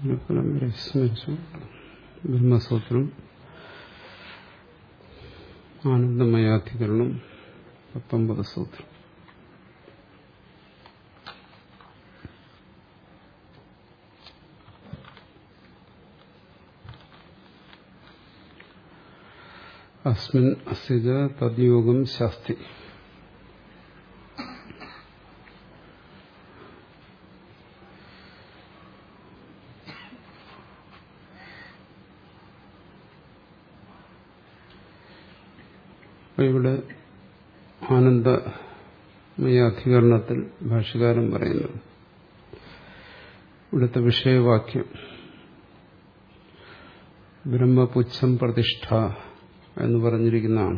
ഫലം വരെ സ്മരിച്ചു ബ്രഹ്മസൂത്രം ആനന്ദമയാധികരണം പത്തൊമ്പത് സൂത്രം അസ്മിൻ അസ്യജ തദ്യോഗം ശാസ്തി ഇവിടെ ആനന്ദമയ അധികരണത്തിൽ ഭാഷകാരൻ പറയുന്നത് ഇവിടുത്തെ വിഷയവാക്യം ബ്രഹ്മപുച്ഛം പ്രതിഷ്ഠ എന്ന് പറഞ്ഞിരിക്കുന്നതാണ്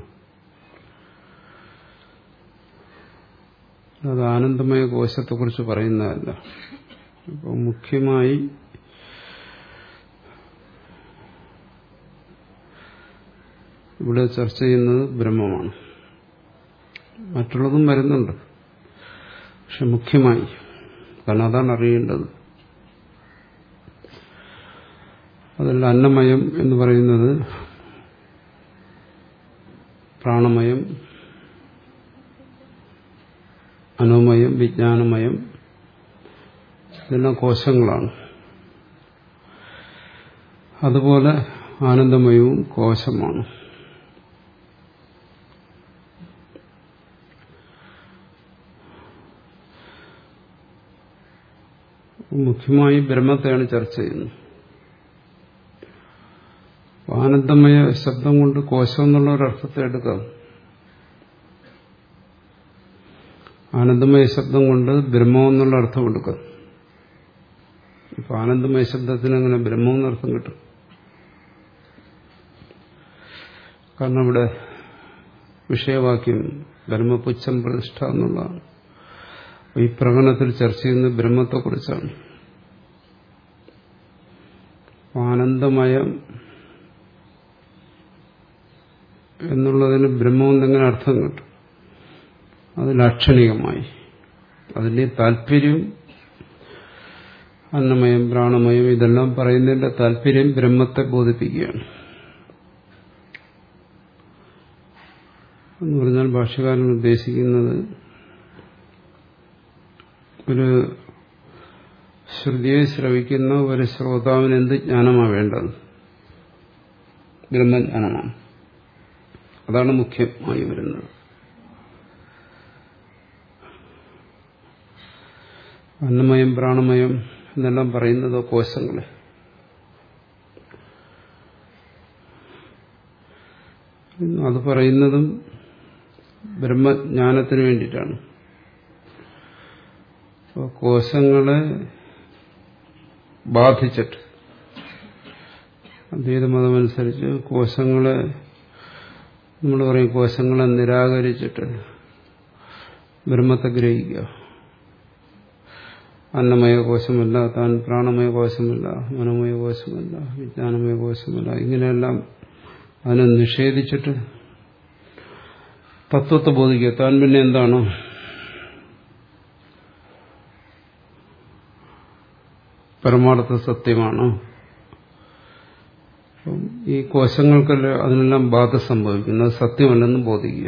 അത് ആനന്ദമയ കോശത്തെക്കുറിച്ച് പറയുന്നതല്ല അപ്പോൾ മുഖ്യമായി ഇവിടെ ചർച്ച ചെയ്യുന്നത് ബ്രഹ്മമാണ് മറ്റുള്ളതും വരുന്നുണ്ട് പക്ഷെ മുഖ്യമായി കാരണം അതാണ് അറിയേണ്ടത് അതിൽ അന്നമയം എന്ന് പറയുന്നത് പ്രാണമയം അനോമയം വിജ്ഞാനമയം ഇതെല്ലാം കോശങ്ങളാണ് അതുപോലെ ആനന്ദമയവും കോശമാണ് മുഖ്യമായി ബ്രഹ്മത്തെയാണ് ചർച്ച ചെയ്യുന്നത് ആനന്ദമയ ശബ്ദം കൊണ്ട് കോശം എന്നുള്ള ഒരർത്ഥത്തെ എടുക്കാം ആനന്ദമയ ശബ്ദം കൊണ്ട് ബ്രഹ്മം എന്നുള്ള അർത്ഥം എടുക്കാം ഇപ്പൊ ആനന്ദമയ ശബ്ദത്തിന് അങ്ങനെ ബ്രഹ്മം എന്നർത്ഥം കിട്ടും കാരണം ഇവിടെ വിഷയവാക്യം ബ്രഹ്മപുച്ഛം പ്രതിഷ്ഠ എന്നുള്ളതാണ് ഈ പ്രകടനത്തിൽ ചർച്ച ചെയ്യുന്നത് ബ്രഹ്മത്തെക്കുറിച്ചാണ് ആനന്ദമയം എന്നുള്ളതിന് ബ്രഹ്മം എങ്ങനെ അർത്ഥം കിട്ടും അത് ലാക്ഷണികമായി അതിന്റെ താല്പര്യം അന്നമയം പ്രാണമയം ഇതെല്ലാം പറയുന്നതിന്റെ താല്പര്യം ബ്രഹ്മത്തെ ബോധിപ്പിക്കുകയാണ് എന്ന് പറഞ്ഞാൽ ഭാഷകാരൻ ഉദ്ദേശിക്കുന്നത് ഒരു ശ്രുതിയെ ശ്രവിക്കുന്ന ഒരു ശ്രോതാവിന് എന്ത് ജ്ഞാനമാണ് വേണ്ടത് ബ്രഹ്മജ്ഞാനമാണ് അതാണ് മുഖ്യമായി വരുന്നത് അന്നമയം പ്രാണമയം എന്നെല്ലാം പറയുന്നത് കോശങ്ങളെ അത് പറയുന്നതും ബ്രഹ്മജ്ഞാനത്തിന് വേണ്ടിയിട്ടാണ് കോശങ്ങളെ ബാധിച്ചിട്ട് അദ്വൈതമതമനുസരിച്ച് കോശങ്ങളെ നമ്മൾ പറയും കോശങ്ങളെ നിരാകരിച്ചിട്ട് ബ്രഹ്മത്തെ ഗ്രഹിക്കുക അന്നമയ കോശമല്ല താൻ പ്രാണമയ കോശമല്ല മനോമയ കോശമല്ല വിജ്ഞാനമയ കോശമല്ല ഇങ്ങനെയെല്ലാം അതിനെ നിഷേധിച്ചിട്ട് തത്വത്തെ ബോധിക്കുക താൻ പിന്നെ എന്താണ് പരമാർത്ഥ സത്യമാണ് ഈ കോശങ്ങൾക്കല്ല അതിനെല്ലാം ബാധ സംഭവിക്കുന്നത് സത്യമല്ലെന്ന് ബോധിക്കുക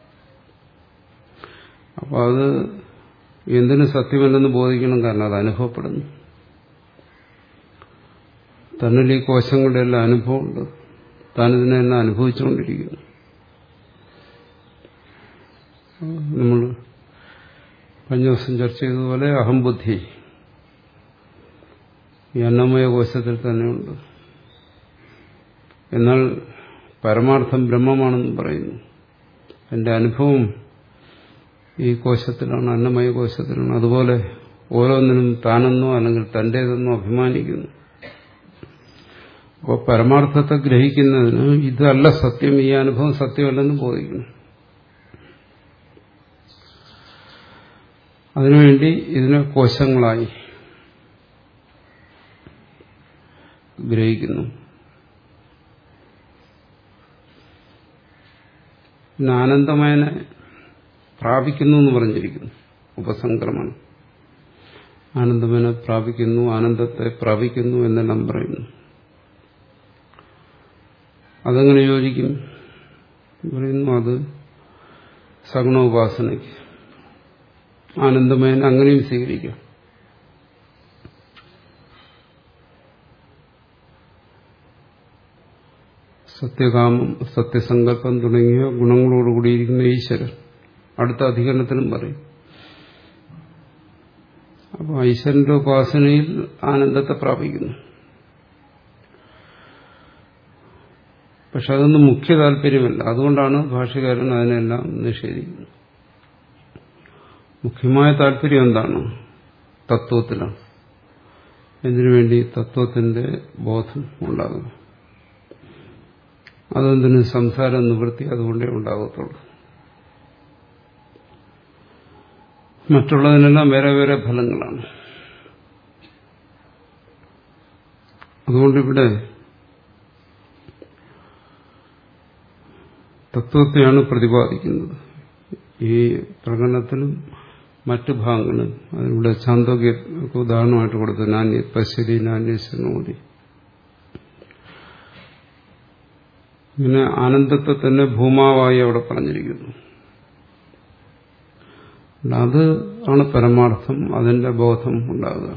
അപ്പൊ അത് എന്തിനു സത്യമല്ലെന്ന് ബോധിക്കണം കാരണം അത് അനുഭവപ്പെടുന്നു തന്നിൽ ഈ കോശങ്ങളുടെ എല്ലാം അനുഭവമുണ്ട് താൻ ഇതിനെല്ലാം അനുഭവിച്ചുകൊണ്ടിരിക്കുന്നു നമ്മൾ കഴിഞ്ഞ ദിവസം ചർച്ച ചെയ്തതുപോലെ അഹംബുദ്ധി ഈ അന്നമയ കോശത്തിൽ തന്നെയുണ്ട് എന്നാൽ പരമാർത്ഥം ബ്രഹ്മമാണെന്ന് പറയുന്നു എന്റെ അനുഭവം ഈ കോശത്തിലാണ് അന്നമയ കോശത്തിലാണ് അതുപോലെ ഓരോന്നിനും താനെന്നോ അല്ലെങ്കിൽ തന്റേതെന്നോ അഭിമാനിക്കുന്നു അപ്പോൾ പരമാർത്ഥത്തെ ഗ്രഹിക്കുന്നതിന് ഇതല്ല സത്യം ഈ അനുഭവം സത്യമല്ലെന്ന് ബോധിക്കുന്നു അതിനുവേണ്ടി ഇതിനെ കോശങ്ങളായി ഗ്രഹിക്കുന്നു പിന്നെ ആനന്ദമയനെ പ്രാപിക്കുന്നു എന്ന് പറഞ്ഞിരിക്കുന്നു ഉപസംക്രമണം ആനന്ദമനെ പ്രാപിക്കുന്നു ആനന്ദത്തെ പ്രാപിക്കുന്നു എന്നെല്ലാം പറയുന്നു അതെങ്ങനെ യോജിക്കും പറയുന്നു അത് സഗുണോപാസനയ്ക്ക് ആനന്ദമയനെ അങ്ങനെയും സ്വീകരിക്കാം സത്യകാമം സത്യസങ്കല്പം തുടങ്ങിയ ഗുണങ്ങളോടുകൂടിയിരിക്കുന്ന ഈശ്വരൻ അടുത്ത അധികരണത്തിലും പറയും അപ്പോൾ ഈശ്വരന്റെ ഉപാസനയിൽ ആനന്ദത്തെ പ്രാപിക്കുന്നു പക്ഷെ അതൊന്നും മുഖ്യ താല്പര്യമല്ല അതുകൊണ്ടാണ് ഭാഷകാരൻ അതിനെല്ലാം നിഷേധിക്കുന്നത് മുഖ്യമായ താല്പര്യം എന്താണ് തത്വത്തിലാണ് എന്തിനുവേണ്ടി തത്വത്തിന്റെ ബോധം ഉണ്ടാകും അതെന്തിന് സംസാര നിവൃത്തി അതുകൊണ്ടേ ഉണ്ടാകത്തുള്ളൂ മറ്റുള്ളതിനെല്ലാം വേറെ വേറെ ഫലങ്ങളാണ് അതുകൊണ്ടിവിടെ തത്വത്തെയാണ് പ്രതിപാദിക്കുന്നത് ഈ പ്രകടനത്തിലും മറ്റു ഭാഗങ്ങളും അതിലൂടെ ചാന്തോക്യ ഉദാഹരണമായിട്ട് കൊടുത്തു നാന്യ പശ്യതി നാന്യശ്വനോതി ഇങ്ങനെ ആനന്ദത്തെ തന്നെ ഭൂമാവായി അവിടെ പറഞ്ഞിരിക്കുന്നു അത് ആണ് പരമാർത്ഥം അതിന്റെ ബോധം ഉണ്ടാകുക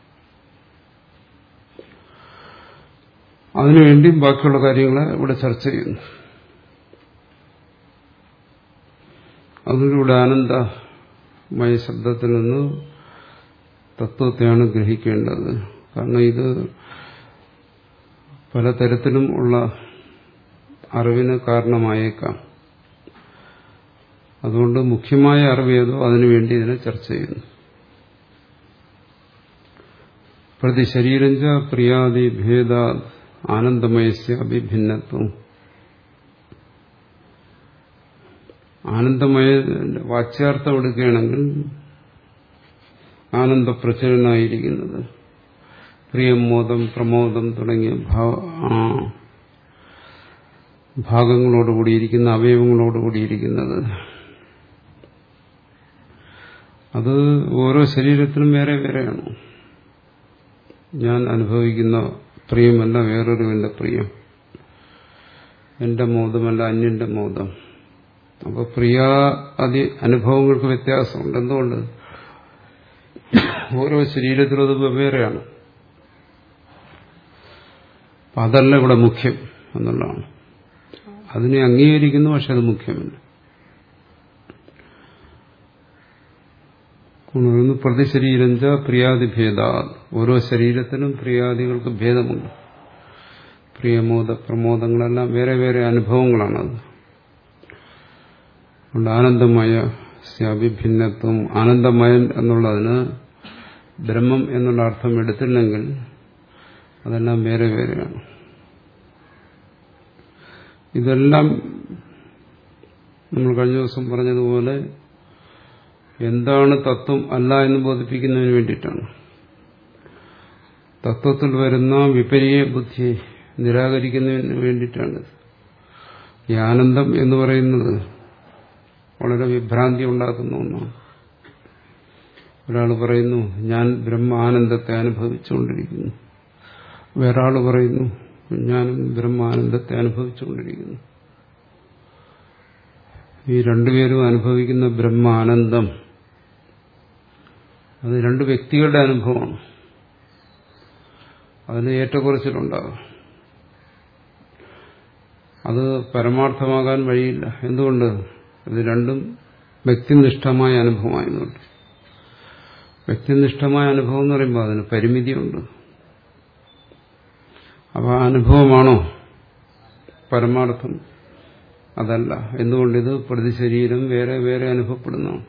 അതിനുവേണ്ടി ബാക്കിയുള്ള കാര്യങ്ങളെ ഇവിടെ ചർച്ച ചെയ്യുന്നു അതിലൂടെ ആനന്ദമയ ശബ്ദത്തിൽ നിന്ന് തത്വത്തെയാണ് ഗ്രഹിക്കേണ്ടത് കാരണം ഇത് പലതരത്തിലും ഉള്ള അറിവിന് കാരണമായേക്കാം അതുകൊണ്ട് മുഖ്യമായ അറിവ് ഏതോ അതിനുവേണ്ടി ഇതിനെ ചർച്ച ചെയ്യുന്നു പ്രതി ശരീരഞ്ച പ്രിയാദി ഭേദ ആനന്ദമയസ്യ അഭിഭിന്നത്വം ആനന്ദമയ വാച്യാർത്ഥം എടുക്കുകയാണെങ്കിൽ ആനന്ദപ്രചരനായിരിക്കുന്നത് പ്രിയമോദം പ്രമോദം തുടങ്ങിയ ഭാഗങ്ങളോടുകൂടിയിരിക്കുന്ന അവയവങ്ങളോടുകൂടിയിരിക്കുന്നത് അത് ഓരോ ശരീരത്തിനും വേറെ വേറെയാണ് ഞാൻ അനുഭവിക്കുന്ന പ്രിയമല്ല വേറൊരുവിന്റെ പ്രിയം എന്റെ മോദമല്ല അന്യന്റെ മോദം അപ്പോൾ പ്രിയാദി അനുഭവങ്ങൾക്ക് വ്യത്യാസമുണ്ട് എന്തുകൊണ്ട് ഓരോ ശരീരത്തിലും അത് വെവ്വേറെയാണ് അപ്പം അതല്ല ഇവിടെ മുഖ്യം എന്നുള്ളതാണ് അതിനെ അംഗീകരിക്കുന്നു പക്ഷെ അത് മുഖ്യമല്ല പ്രതിശരീരഞ്ച പ്രിയാദി ഭേദ ഓരോ ശരീരത്തിനും പ്രിയാദികൾക്ക് ഭേദമുണ്ട് പ്രിയമോദ പ്രമോദങ്ങളെല്ലാം വേറെ വേറെ അനുഭവങ്ങളാണത് അതുകൊണ്ട് ആനന്ദമയ അഭിഭിന്നത്വം ആനന്ദമയൻ എന്നുള്ളതിന് ബ്രഹ്മം എന്നുള്ള അർത്ഥം എടുത്തില്ലെങ്കിൽ അതെല്ലാം വേറെ വേറെയാണ് ഇതെല്ലാം നമ്മൾ കഴിഞ്ഞ ദിവസം പറഞ്ഞതുപോലെ എന്താണ് തത്വം അല്ല എന്ന് ബോധിപ്പിക്കുന്നതിന് വേണ്ടിയിട്ടാണ് തത്വത്തിൽ വരുന്ന വിപരീയ ബുദ്ധിയെ നിരാകരിക്കുന്നതിന് വേണ്ടിയിട്ടാണ് ഈ ആനന്ദം എന്ന് പറയുന്നത് വളരെ വിഭ്രാന്തി ഉണ്ടാക്കുന്ന ഒന്നാണ് ഒരാൾ പറയുന്നു ഞാൻ ബ്രഹ്മ ആനന്ദത്തെ അനുഭവിച്ചുകൊണ്ടിരിക്കുന്നു വേറൊരാൾ പറയുന്നു ഞാനും ബ്രഹ്മാനന്ദത്തെ അനുഭവിച്ചുകൊണ്ടിരിക്കുന്നു ഈ രണ്ടുപേരും അനുഭവിക്കുന്ന ബ്രഹ്മാനന്ദം അത് രണ്ട് വ്യക്തികളുടെ അനുഭവമാണ് അതിന് ഏറ്റക്കുറച്ചിലുണ്ടാകും അത് പരമാർത്ഥമാകാൻ വഴിയില്ല എന്തുകൊണ്ട് ഇത് രണ്ടും വ്യക്തിനിഷ്ഠമായ അനുഭവമായതുകൊണ്ട് വ്യക്തിനിഷ്ഠമായ അനുഭവം എന്ന് പറയുമ്പോൾ അതിന് പരിമിതിയുണ്ട് അപ്പോൾ ആ അനുഭവമാണോ പരമാർത്ഥം അതല്ല എന്തുകൊണ്ടിത് പ്രതിശരീരം വേറെ വേറെ അനുഭവപ്പെടുന്നതാണ്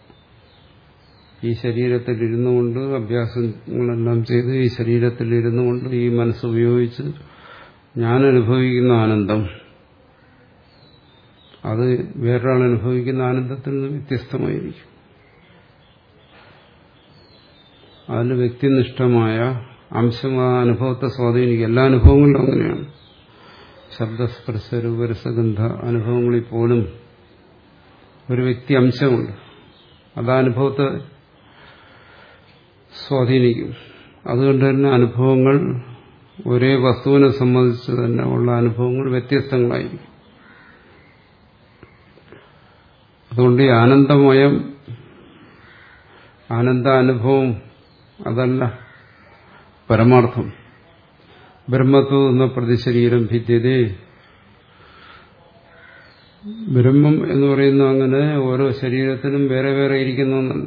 ഈ ശരീരത്തിൽ ഇരുന്നു കൊണ്ട് അഭ്യാസങ്ങളെല്ലാം ചെയ്ത് ഈ ശരീരത്തിൽ ഇരുന്നു കൊണ്ട് ഈ മനസ്സുപയോഗിച്ച് ഞാൻ അനുഭവിക്കുന്ന ആനന്ദം അത് വേറൊരാൾ അനുഭവിക്കുന്ന ആനന്ദത്തിൽ നിന്ന് വ്യത്യസ്തമായിരിക്കും അതിൽ വ്യക്തിനിഷ്ഠമായ അംശം ആ അനുഭവത്തെ സ്വാധീനിക്കും എല്ലാ അനുഭവങ്ങളിലും അങ്ങനെയാണ് ശബ്ദസ്പർശ രൂപരസഗന്ധ അനുഭവങ്ങളിൽ പോലും ഒരു വ്യക്തി അംശമുണ്ട് അത് ആ അനുഭവത്തെ സ്വാധീനിക്കും അതുകൊണ്ട് തന്നെ അനുഭവങ്ങൾ ഒരേ വസ്തുവിനെ സംബന്ധിച്ച് തന്നെ ഉള്ള അനുഭവങ്ങൾ വ്യത്യസ്തങ്ങളായിരിക്കും അതുകൊണ്ട് ഈ ആനന്ദമയം ആനന്ദാനുഭവം അതല്ല പരമാർത്ഥം ബ്രഹ്മത്വ എന്ന പ്രതിശരീരം ഭിദ്യതേ ബ്രഹ്മം എന്ന് പറയുന്നത് അങ്ങനെ ഓരോ ശരീരത്തിനും വേറെ വേറെ ഇരിക്കുന്നൊന്നല്ല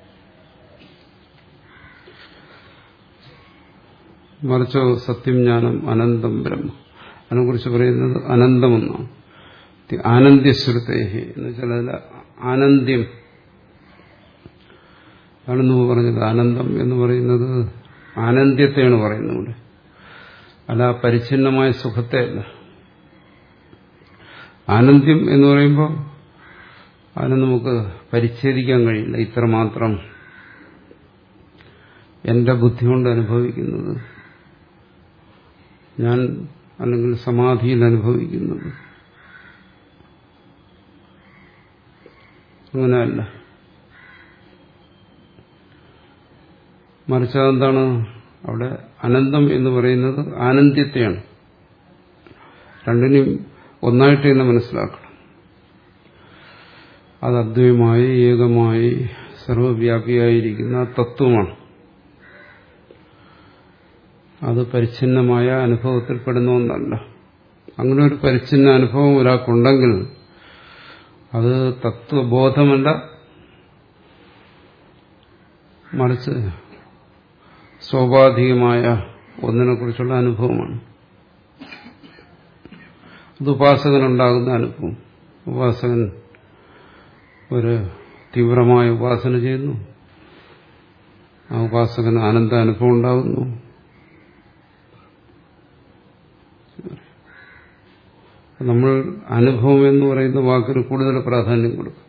മറിച്ചോ സത്യം ജ്ഞാനം അനന്തം ബ്രഹ്മ അതിനെക്കുറിച്ച് പറയുന്നത് അനന്തമെന്നാണ് ആനന്ദ്യശ്രുതേഹി എന്ന് വെച്ചാൽ അതിൽ ആനന്ദ്യം ആണെന്ന് പറഞ്ഞത് ആനന്ദം എന്ന് പറയുന്നത് ആനന്ദ്യത്തെയാണ് പറയുന്നത് ഇവിടെ അല്ല പരിച്ഛിന്നമായ സുഖത്തെ അല്ല ആനന്ദ്യം എന്ന് പറയുമ്പോൾ അതിനെ നമുക്ക് പരിച്ഛേദിക്കാൻ കഴിയില്ല ഇത്രമാത്രം എന്റെ ബുദ്ധി കൊണ്ട് അനുഭവിക്കുന്നത് ഞാൻ അല്ലെങ്കിൽ സമാധിയിൽ അനുഭവിക്കുന്നത് അങ്ങനെയല്ല മറിച്ച് അതെന്താണ് അവിടെ അനന്തം എന്ന് പറയുന്നത് ആനന്ദ്യത്തെയാണ് രണ്ടിനെയും ഒന്നായിട്ട് തന്നെ മനസ്സിലാക്കണം അത് അദ്വൈതമായി ഏകമായി സർവവ്യാപിയായിരിക്കുന്ന തത്വമാണ് അത് പരിച്ഛിന്നമായ അനുഭവത്തിൽപ്പെടുന്ന ഒന്നല്ല അങ്ങനെ ഒരു പരിച്ഛിന്ന അനുഭവം ഒരാൾക്കുണ്ടെങ്കിൽ അത് തത്വബോധമല്ല മറിച്ച് സ്വാഭാവികമായ ഒന്നിനെക്കുറിച്ചുള്ള അനുഭവമാണ് അത് ഉപാസകനുണ്ടാകുന്ന അനുഭവം ഉപാസകൻ ഒരു തീവ്രമായ ഉപാസന ചെയ്യുന്നു ആ ഉപാസകന് ആനന്ദ അനുഭവം ഉണ്ടാകുന്നു നമ്മൾ അനുഭവം എന്ന് പറയുന്ന വാക്കിന് കൂടുതൽ പ്രാധാന്യം കൊടുക്കും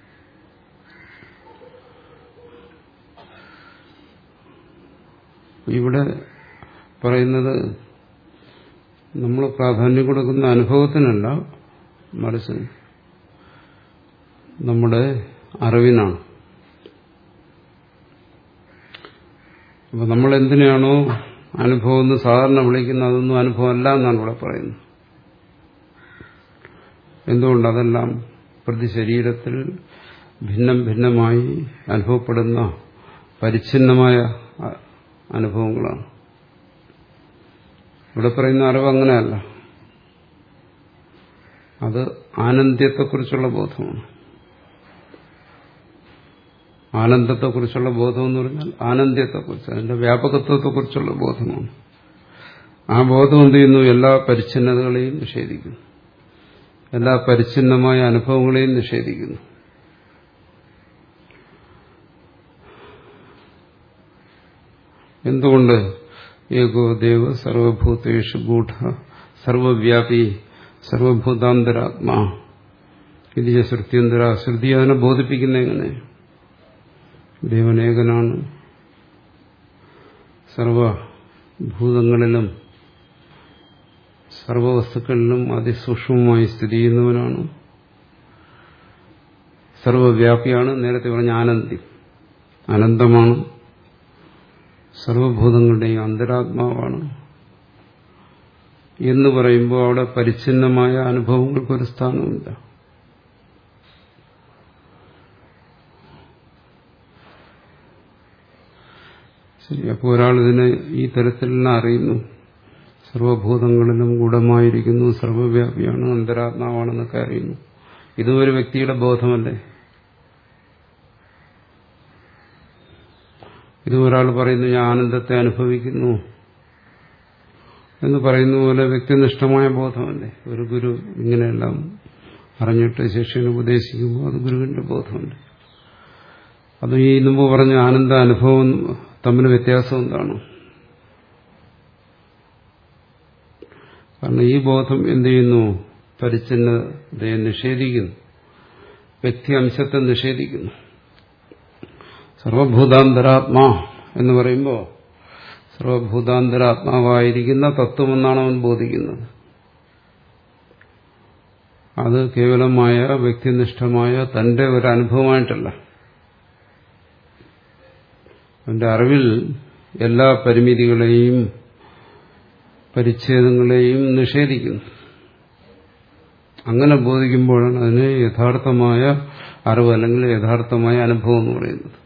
ഇവിടെ പറയുന്നത് നമ്മൾ പ്രാധാന്യം കൊടുക്കുന്ന അനുഭവത്തിനല്ല മറിച്ച് നമ്മുടെ അറിവിനാണ് അപ്പൊ നമ്മൾ എന്തിനാണോ അനുഭവം എന്ന് സാധാരണ വിളിക്കുന്നത് അതൊന്നും അനുഭവമല്ല എന്നാണ് ഇവിടെ പറയുന്നത് എന്തുകൊണ്ട് അതെല്ലാം പ്രതി ശരീരത്തിൽ ഭിന്നം ഭിന്നമായി അനുഭവപ്പെടുന്ന പരിച്ഛിന്നമായ അനുഭവങ്ങളാണ് ഇവിടെ പറയുന്ന അറിവ് അങ്ങനെയല്ല അത് ആനന്ദത്തെക്കുറിച്ചുള്ള ബോധമാണ് ആനന്ദത്തെക്കുറിച്ചുള്ള ബോധം എന്ന് പറഞ്ഞാൽ ആനന്ദത്തെക്കുറിച്ച് അതിന്റെ വ്യാപകത്വത്തെക്കുറിച്ചുള്ള ബോധമാണ് ആ ബോധം എന്ത് ചെയ്യുന്നു എല്ലാ പരിച്ഛിന്നതകളെയും നിഷേധിക്കുന്നു എല്ലാ പരിച്ഛിന്നമായ അനുഭവങ്ങളെയും നിഷേധിക്കുന്നു എന്തുകൊണ്ട് ഏകോ ദേവ സർവഭൂതേഷു ഗൂഢ സർവവ്യാപി സർവഭൂതാന്തരാത്മാ ഇത് ശ്രുത്യന്തര ശ്രുതി അതിനെ ബോധിപ്പിക്കുന്ന എങ്ങനെ ദേവനേകനാണ് സർവഭൂതങ്ങളിലും സർവവസ്തുക്കളിലും അതിസൂക്ഷ്മമായി സ്ഥിതി ചെയ്യുന്നവനാണ് സർവവ്യാപിയാണ് നേരത്തെ പറഞ്ഞ ആനന്ദി അനന്തമാണ് സർവഭൂതങ്ങളുടെയും അന്തരാത്മാവാണ് എന്ന് പറയുമ്പോൾ അവിടെ പരിച്ഛിന്നമായ അനുഭവങ്ങൾക്കൊരു സ്ഥാനമില്ല ശരി അപ്പോൾ ഒരാൾ ഇതിനെ ഈ തരത്തിലെല്ലാം അറിയുന്നു സർവഭൂതങ്ങളിലും ഗൂഢമായിരിക്കുന്നു സർവവ്യാപിയാണ് അന്തരാത്മാവാണെന്നൊക്കെ അറിയുന്നു ഇതും ഒരു വ്യക്തിയുടെ ബോധമല്ലേ ഇത് ഒരാൾ പറയുന്നു ഞാൻ ആനന്ദത്തെ അനുഭവിക്കുന്നു എന്ന് പറയുന്ന പോലെ വ്യക്തിനിഷ്ഠമായ ബോധമല്ലേ ഒരു ഗുരു ഇങ്ങനെയെല്ലാം അറിഞ്ഞിട്ട് ശിഷ്യന് ഉപദേശിക്കുമ്പോൾ അത് ഗുരുവിന്റെ ബോധമല്ലേ അത് ഈ മുമ്പ് പറഞ്ഞ ആനന്ദ അനുഭവം തമ്മിൽ വ്യത്യാസം എന്താണ് കാരണം ഈ ബോധം എന്ത് ചെയ്യുന്നു പരിച്ഛന്നതയെ നിഷേധിക്കുന്നു വ്യക്തി അംശത്തെ നിഷേധിക്കുന്നു സർവഭൂതാന്തരാത്മാ എന്ന് പറയുമ്പോൾ സർവഭൂതാന്തരാത്മാവായിരിക്കുന്ന തത്വമെന്നാണ് അവൻ ബോധിക്കുന്നത് അത് കേവലമായ വ്യക്തിനിഷ്ഠമായ തന്റെ ഒരു അനുഭവമായിട്ടല്ല അവന്റെ അറിവിൽ എല്ലാ പരിമിതികളെയും പരിച്ഛേദങ്ങളെയും നിഷേധിക്കുന്നു അങ്ങനെ ബോധിക്കുമ്പോഴാണ് അതിന് യഥാർത്ഥമായ അറിവ് അല്ലെങ്കിൽ യഥാർത്ഥമായ അനുഭവം എന്ന് പറയുന്നത്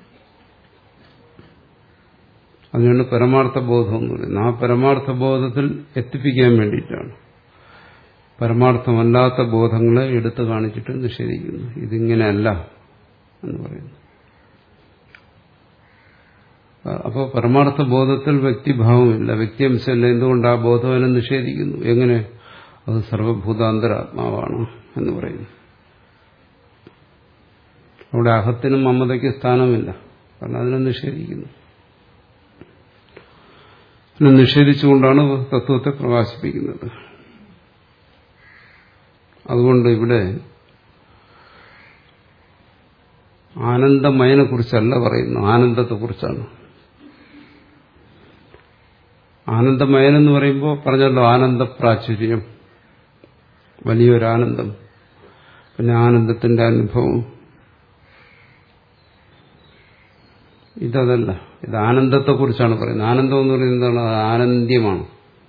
അതിനാണ് പരമാർത്ഥ ബോധം എന്ന് പറയുന്നത് ആ പരമാർത്ഥ ബോധത്തിൽ എത്തിപ്പിക്കാൻ വേണ്ടിയിട്ടാണ് പരമാർത്ഥമല്ലാത്ത ബോധങ്ങളെ എടുത്തു കാണിച്ചിട്ട് നിഷേധിക്കുന്നു ഇതിങ്ങനെയല്ല എന്ന് പറയുന്നു അപ്പോൾ പരമാർത്ഥ ബോധത്തിൽ വ്യക്തിഭാവമില്ല വ്യക്തിയംശമില്ല എന്തുകൊണ്ട് ആ ബോധം അതിനെ നിഷേധിക്കുന്നു എങ്ങനെ അത് സർവഭൂതാന്തരാത്മാവാണ് എന്ന് പറയുന്നു അവിടെ അഹത്തിനും മമതയ്ക്ക് സ്ഥാനമില്ല കാരണം അതിനെ നിഷേധിക്കുന്നു അതിനെ നിഷേധിച്ചുകൊണ്ടാണ് തത്വത്തെ പ്രകാശിപ്പിക്കുന്നത് അതുകൊണ്ട് ഇവിടെ ആനന്ദമയനെ കുറിച്ചല്ല പറയുന്നു ആനന്ദത്തെക്കുറിച്ചാണ് ആനന്ദമയൻ എന്ന് പറയുമ്പോൾ പറഞ്ഞല്ലോ ആനന്ദപ്രാചുര്യം വലിയൊരാനന്ദം പിന്നെ ആനന്ദത്തിന്റെ അനുഭവം ഇതല്ല ഇത് ആനന്ദത്തെക്കുറിച്ചാണ് പറയുന്നത് ആനന്ദം എന്ന് പറയുന്നത് എന്താണ് അത് ആനന്ദ്യമാണ്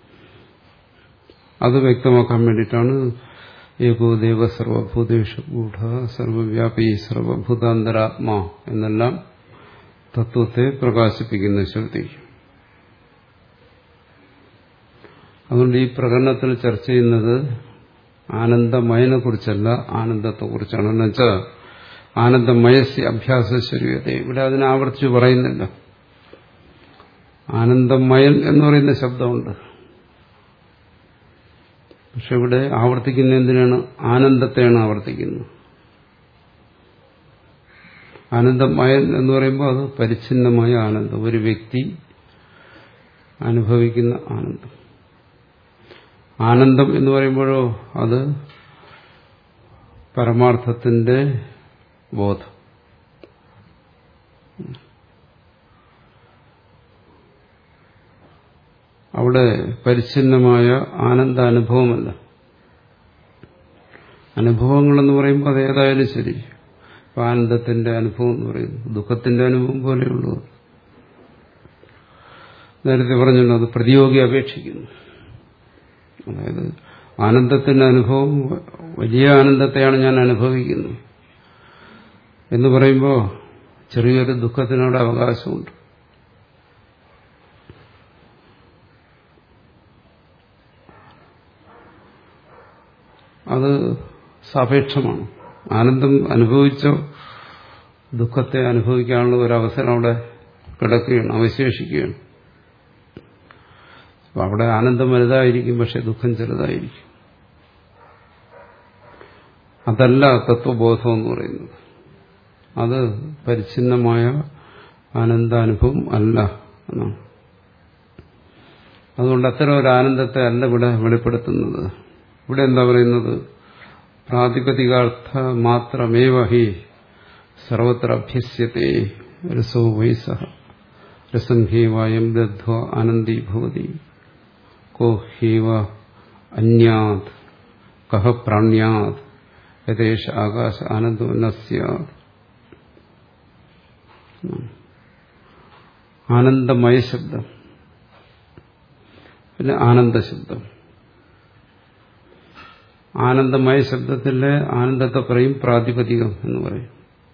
അത് വ്യക്തമാക്കാൻ വേണ്ടിയിട്ടാണ് ഏകോ ദേവ സർവഭൂതേഷു ഗൂഢ സർവവ്യാപി സർവഭൂതാന്തരാത്മാ എന്നെല്ലാം തത്വത്തെ പ്രകാശിപ്പിക്കുന്ന ശ്രുതി അതുകൊണ്ട് ഈ പ്രകടനത്തിൽ ചർച്ച ചെയ്യുന്നത് ആനന്ദമയനെ കുറിച്ചല്ല ആനന്ദത്തെക്കുറിച്ചാണ് എന്ന് വെച്ചാൽ ആനന്ദമയസ്യ അഭ്യാസശ്വര്യത ഇവിടെ അതിനെ ആവർത്തിച്ച് പറയുന്നില്ല ആനന്ദമയൻ എന്ന് പറയുന്ന ശബ്ദമുണ്ട് പക്ഷെ ഇവിടെ ആവർത്തിക്കുന്ന എന്തിനാണ് ആനന്ദത്തെയാണ് ആവർത്തിക്കുന്നത് ആനന്ദമയൻ എന്ന് പറയുമ്പോൾ അത് പരിച്ഛിന്നമായ ആനന്ദം ഒരു വ്യക്തി അനുഭവിക്കുന്ന ആനന്ദം ആനന്ദം എന്ന് പറയുമ്പോഴോ അത് പരമാർത്ഥത്തിന്റെ ബോധം അവിടെ പരിച്ഛിന്നമായ ആനന്ദ അനുഭവമല്ല അനുഭവങ്ങളെന്ന് പറയുമ്പോൾ അത് ഏതായാലും ശരി ഇപ്പം ആനന്ദത്തിന്റെ അനുഭവം എന്ന് പറയുന്നു ദുഃഖത്തിന്റെ അനുഭവം പോലെയുള്ളൂ നേരത്തെ പറഞ്ഞല്ലോ അത് പ്രതിയോഗി അപേക്ഷിക്കുന്നു അതായത് ആനന്ദത്തിന്റെ അനുഭവം വലിയ ആനന്ദത്തെയാണ് ഞാൻ അനുഭവിക്കുന്നത് എന്ന് പറയുമ്പോൾ ചെറിയൊരു ദുഃഖത്തിനോട് അവകാശമുണ്ട് അത് സാപേക്ഷമാണ് ആനന്ദം അനുഭവിച്ചോ ദുഃഖത്തെ അനുഭവിക്കാനുള്ള ഒരു അവസരം അവിടെ കിടക്കുകയാണ് അവശേഷിക്കുകയാണ് അപ്പൊ അവിടെ ആനന്ദം വലുതായിരിക്കും പക്ഷെ ദുഃഖം ചെറുതായിരിക്കും അതല്ല തത്വബോധം എന്ന് പറയുന്നത് അത് പരിച്ഛിന്നമായ ആനന്ദാനുഭവം അല്ല എന്നാണ് അതുകൊണ്ട് അത്തരം ഒരു ആനന്ദത്തെ അല്ല ഇവിടെ വെളിപ്പെടുത്തുന്നത് ഇവിടെ എന്താ പറയുന്നത് പ്രാതിപതികാർത്ഥ മാത്രമേവ ഹി സർവത്ര അഭ്യസ്യത്തെ രസോ വൈസ രസം ഹേവായം ദധ്വ ആനന്ദീ ഭവതി കോ ഹേവ അന്യാത് കഹ പ്രാണ്യാത് യഥേഷ ആകാശ ആനന്ദോ നസ്യാത് ആനന്ദമയ ശബ്ദം പിന്നെ ആനന്ദശബ്ദം ആനന്ദമയ ശബ്ദത്തിലെ ആനന്ദത്തെ പറയും പ്രാതിപതികം എന്ന് പറയും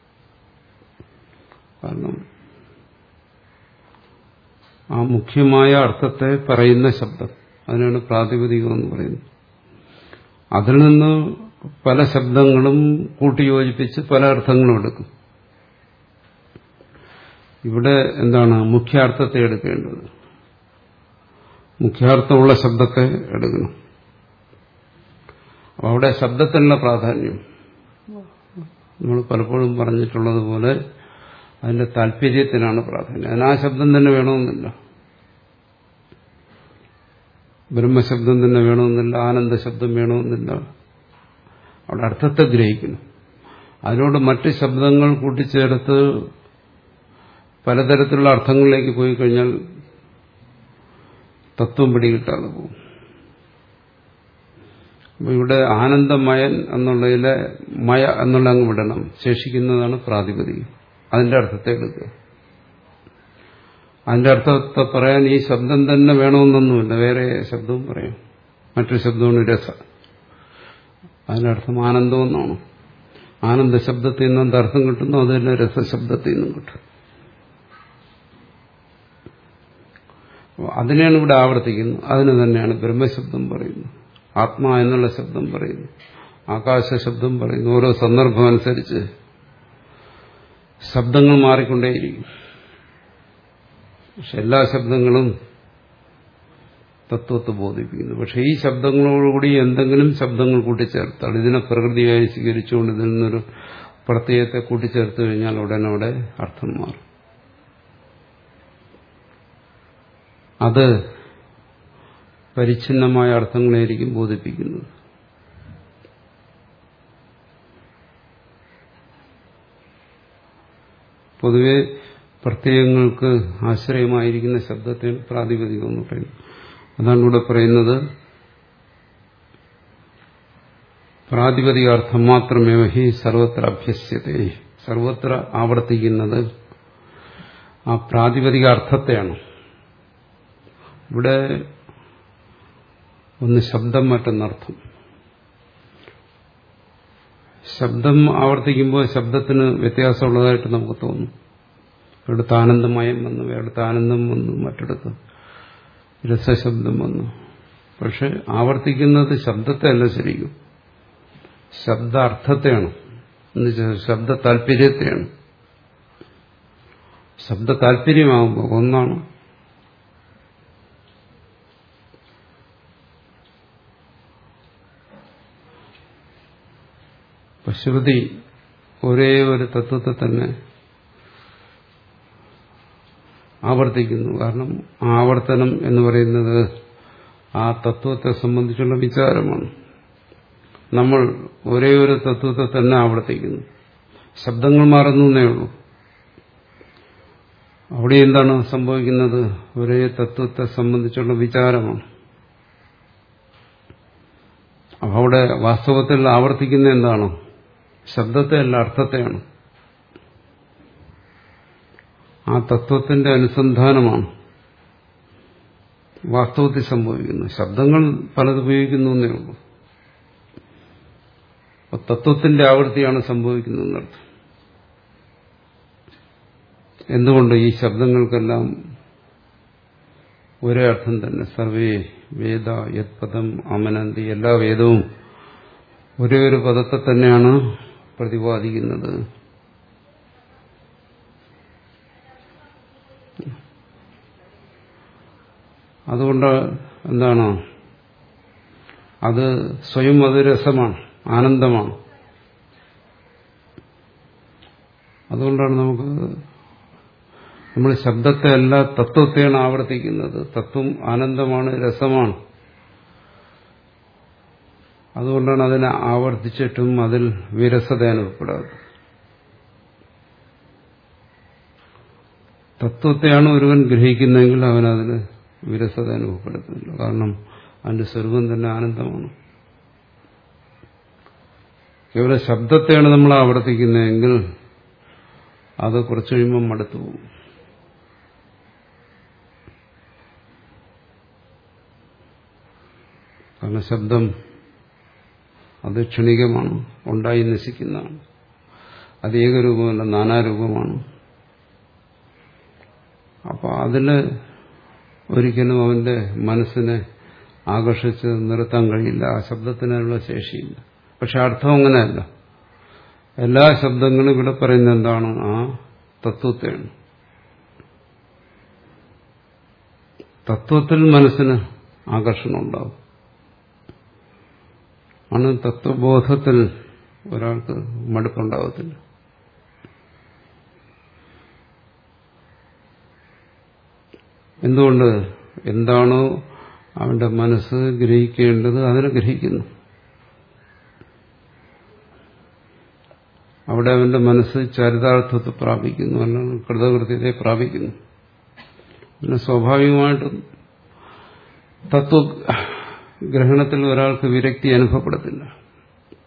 കാരണം ആ മുഖ്യമായ അർത്ഥത്തെ പറയുന്ന ശബ്ദം അതിനാണ് പ്രാതിപതികം എന്ന് പറയുന്നത് അതിൽ നിന്ന് പല ശബ്ദങ്ങളും കൂട്ടിയോജിപ്പിച്ച് പല അർത്ഥങ്ങളും എടുക്കും ഇവിടെ എന്താണ് മുഖ്യാർത്ഥത്തെ എടുക്കേണ്ടത് മുഖ്യാർത്ഥമുള്ള ശബ്ദത്തെ എടുക്കണം അപ്പോൾ അവിടെ ശബ്ദത്തിനുള്ള പ്രാധാന്യം നമ്മൾ പലപ്പോഴും പറഞ്ഞിട്ടുള്ളതുപോലെ അതിന്റെ താല്പര്യത്തിനാണ് പ്രാധാന്യം അതിന് ആ ശബ്ദം തന്നെ വേണമെന്നില്ല ബ്രഹ്മശബ്ദം തന്നെ വേണമെന്നില്ല ആനന്ദ ശബ്ദം വേണമെന്നില്ല അവിടെ അർത്ഥത്തെ ഗ്രഹിക്കണം അതിനോട് മറ്റ് ശബ്ദങ്ങൾ കൂട്ടിച്ചേർത്ത് പലതരത്തിലുള്ള അർത്ഥങ്ങളിലേക്ക് പോയി കഴിഞ്ഞാൽ തത്വം പിടികിട്ടാതെ പോകും അപ്പൊ ഇവിടെ ആനന്ദമയൻ എന്നുള്ളതിലെ മയ എന്നുള്ള അങ്ങ് വിടണം ശേഷിക്കുന്നതാണ് പ്രാതിപതികം അതിന്റെ അർത്ഥത്തെ എടുക്കുക അതിന്റെ അർത്ഥത്തെ പറയാൻ ഈ ശബ്ദം തന്നെ വേണമെന്നൊന്നുമില്ല വേറെ ശബ്ദവും പറയാം മറ്റൊരു ശബ്ദമാണ് രസ അതിനർത്ഥം ആനന്ദം എന്നാണ് ആനന്ദ ശബ്ദത്തിൽ നിന്ന് എന്ത് അർത്ഥം കിട്ടുന്നു അത് തന്നെ രസശബ്ദത്തിൽ നിന്നും കിട്ടും അതിനെയാണ് ഇവിടെ ആവർത്തിക്കുന്നത് അതിന് തന്നെയാണ് ബ്രഹ്മശബ്ദം പറയുന്നത് ആത്മാ എന്നുള്ള ശബ്ദം പറയുന്നു ആകാശ ശബ്ദം പറയുന്നു ഓരോ സന്ദർഭം അനുസരിച്ച് ശബ്ദങ്ങൾ മാറിക്കൊണ്ടേയിരിക്കും പക്ഷെ എല്ലാ ശബ്ദങ്ങളും തത്വത്തെ ബോധിപ്പിക്കുന്നു പക്ഷെ ഈ ശബ്ദങ്ങളോടുകൂടി എന്തെങ്കിലും ശബ്ദങ്ങൾ കൂട്ടിച്ചേർത്താൽ ഇതിനെ പ്രകൃതിയായി സ്വീകരിച്ചുകൊണ്ട് ഇതിൽ നിന്നൊരു പ്രത്യയത്തെ കൂട്ടിച്ചേർത്ത് കഴിഞ്ഞാൽ ഉടനവിടെ അർത്ഥം മാറും അത് പരിച്ഛിന്നമായ അർത്ഥങ്ങളായിരിക്കും ബോധിപ്പിക്കുന്നത് പൊതുവെ പ്രത്യയങ്ങൾക്ക് ആശ്രയമായിരിക്കുന്ന ശബ്ദത്തെ പ്രാതിപതികം എന്ന് പറയുന്നു അതാണ് ഇവിടെ പറയുന്നത് പ്രാതിപതികാർത്ഥം മാത്രമേ ഹി സർവത്ര അഭ്യസ്യത്തെ സർവത്ര ആവർത്തിക്കുന്നത് ആ പ്രാതിപതിക അർത്ഥത്തെയാണ് ഇവിടെ ഒന്ന് ശബ്ദം മറ്റൊന്നർത്ഥം ശബ്ദം ആവർത്തിക്കുമ്പോൾ ശബ്ദത്തിന് വ്യത്യാസമുള്ളതായിട്ട് നമുക്ക് തോന്നും ഇവിടുത്തെ ആനന്ദമയം വന്നു ഇവിടുത്തെ ആനന്ദം വന്നു മറ്റിടത്ത് രസശബ്ദം വന്നു പക്ഷെ ആവർത്തിക്കുന്നത് ശബ്ദത്തെ അല്ല ശരിക്കും ശബ്ദാർത്ഥത്തെയാണ് എന്നുവെച്ചാൽ ശബ്ദ താല്പര്യത്തെയാണ് ശബ്ദ താല്പര്യമാകുമ്പോൾ ഒന്നാണ് ശ്രുതി ഒരേ ഒരു തത്വത്തെ തന്നെ ആവർത്തിക്കുന്നു കാരണം ആവർത്തനം എന്ന് പറയുന്നത് ആ തത്വത്തെ സംബന്ധിച്ചുള്ള വിചാരമാണ് നമ്മൾ ഒരേ ഒരു തത്വത്തെ തന്നെ ആവർത്തിക്കുന്നു ശബ്ദങ്ങൾ മാറുന്നേ ഉള്ളൂ അവിടെ എന്താണ് സംഭവിക്കുന്നത് ഒരേ തത്വത്തെ സംബന്ധിച്ചുള്ള വിചാരമാണ് അപ്പൊ അവിടെ വാസ്തവത്തിൽ ആവർത്തിക്കുന്ന എന്താണ് ശബ്ദത്തെ അല്ല അർത്ഥത്തെയാണ് ആ തത്വത്തിന്റെ അനുസന്ധാനമാണ് വാസ്തവത്തിൽ സംഭവിക്കുന്നത് ശബ്ദങ്ങൾ പലത് ഉപയോഗിക്കുന്നു എന്നേ ഉള്ളൂ അപ്പൊ തത്വത്തിന്റെ ആവൃത്തിയാണ് സംഭവിക്കുന്നതെന്നർത്ഥം എന്തുകൊണ്ട് ഈ ശബ്ദങ്ങൾക്കെല്ലാം ഒരേ അർത്ഥം തന്നെ സർവേ വേദ യത്പദം അമനന്തി എല്ലാ വേദവും ഒരേ ഒരു പദത്തെ തന്നെയാണ് പ്രതിപാദിക്കുന്നത് അതുകൊണ്ട് എന്താണ് അത് സ്വയം അത് രസമാണ് ആനന്ദമാണ് അതുകൊണ്ടാണ് നമുക്ക് നമ്മൾ ശബ്ദത്തെ അല്ല തത്വത്തെയാണ് ആവർത്തിക്കുന്നത് തത്വം ആനന്ദമാണ് രസമാണ് അതുകൊണ്ടാണ് അതിനെ ആവർത്തിച്ചിട്ടും അതിൽ വിരസത അനുഭവപ്പെടാത്തത് തത്വത്തെയാണ് ഒരുവൻ ഗ്രഹിക്കുന്നതെങ്കിൽ അവനതിന് വിരസത അനുഭവപ്പെടുത്തുന്നില്ല കാരണം അതിന്റെ സ്വരൂപം തന്നെ ആനന്ദമാണ് കേവലം ശബ്ദത്തെയാണ് നമ്മൾ ആവർത്തിക്കുന്നതെങ്കിൽ അത് കുറച്ചു കഴിയുമ്പം മടുത്തു പോകും കാരണം ശബ്ദം അത് ക്ഷണികമാണ് ഉണ്ടായി നശിക്കുന്നതാണ് അത് ഏകരൂപമല്ല നാനാരൂപമാണ് അപ്പോൾ അതിൽ ഒരിക്കലും അവന്റെ മനസ്സിനെ ആകർഷിച്ച് നിർത്താൻ കഴിയില്ല ആ ശബ്ദത്തിനുള്ള ശേഷിയില്ല പക്ഷെ അർത്ഥം അങ്ങനെയല്ല എല്ലാ ശബ്ദങ്ങളും ഇവിടെ പറയുന്നത് എന്താണ് ആ തത്വത്തെയാണ് തത്വത്തിൽ മനസ്സിന് ആകർഷണം ഉണ്ടാവും ആണ് തത്വബോധത്തിൽ ഒരാൾക്ക് മടുപ്പുണ്ടാവത്തില്ല എന്തുകൊണ്ട് എന്താണോ അവന്റെ മനസ്സ് ഗ്രഹിക്കേണ്ടത് അതിനെ ഗ്രഹിക്കുന്നു അവിടെ അവന്റെ മനസ്സ് ചരിതാർത്ഥത്തെ പ്രാപിക്കുന്നു അല്ലെങ്കിൽ കൃതകൃത്യത്തെ പ്രാപിക്കുന്നു പിന്നെ സ്വാഭാവികമായിട്ടും തത്വഗ്രഹണത്തിൽ ഒരാൾക്ക് വിരക്തി അനുഭവപ്പെടത്തില്ല